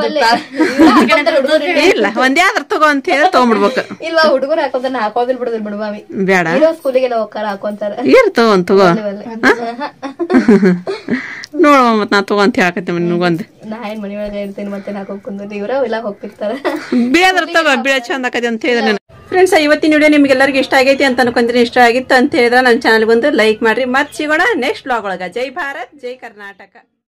ಇಲ್ಲ ಒಂದ್ ಯಾವ್ದಾರ ತಗೋ ಅಂತ ಹೇಳಿ ತಗೊಂಡ್ಬಿಡ್ಬೇಕು
ಇಲ್ವಾ ಹುಡುಗರು ಹಾಕೋತಾನ ಹಾಕೋದಿಲ್ ಬಿಡೋದಿಲ್ ಬಿಡು ಮಾಮಿ
ಬೇಡ
ಇರೋ ಸ್ಕೂಲಿಗೆಲ್ಲ ಹೋಗ್ತಾರ ಹಾಕೊಂತಾರ
ಇರ್ತ ಒಂದ್ ತಗೋ ನೋಡುವ ಮತ್ ನಾ ತಗೋ ಅಂತ ಹೇಳಕತ್ತೆ ನಿನ್ಗೊಂದು
ನಾ ಏನ್ ಮನಿ ಒಳಗೆ ಇರ್ತೀನಿ ಮತ್ತೆ ಹಾಕೋಕ್ ಕುಂದ್ರಿ ಇವ್ರ ಎಲ್ಲ ಹೋಗ್ತಿರ್ತಾರ
ಬೇದ್ರ ತಗೋ ಬೀಳ ಚಂದ ಆಕತಿ ಅಂತ ಹೇಳಿದ್ರೆ ಫ್ರೆಂಡ್ಸ್ ಇವತ್ತಿನ ವಿಡಿಯೋ ನಿಮ್ಗೆಲ್ಲರಿಗೂ ಇಷ್ಟ ಆಗೈತಿ ಅಂತ ಅನ್ಕೊಂತೀನಿ ಇಷ್ಟ ಆಗಿತ್ತು ಅಂತ ಹೇಳಿದ್ರೆ ನನ್ನ ಚಾನಲ್ ಬಂದು ಲೈಕ್ ಮಾಡ್ರಿ ಮತ್ ಸಿಗೋಣ ನೆಕ್ಸ್ಟ್ ಬ್ಲಾಗ್ ಒಳಗ ಜೈ ಭಾರತ್ ಜೈ ಕರ್ನಾಟಕ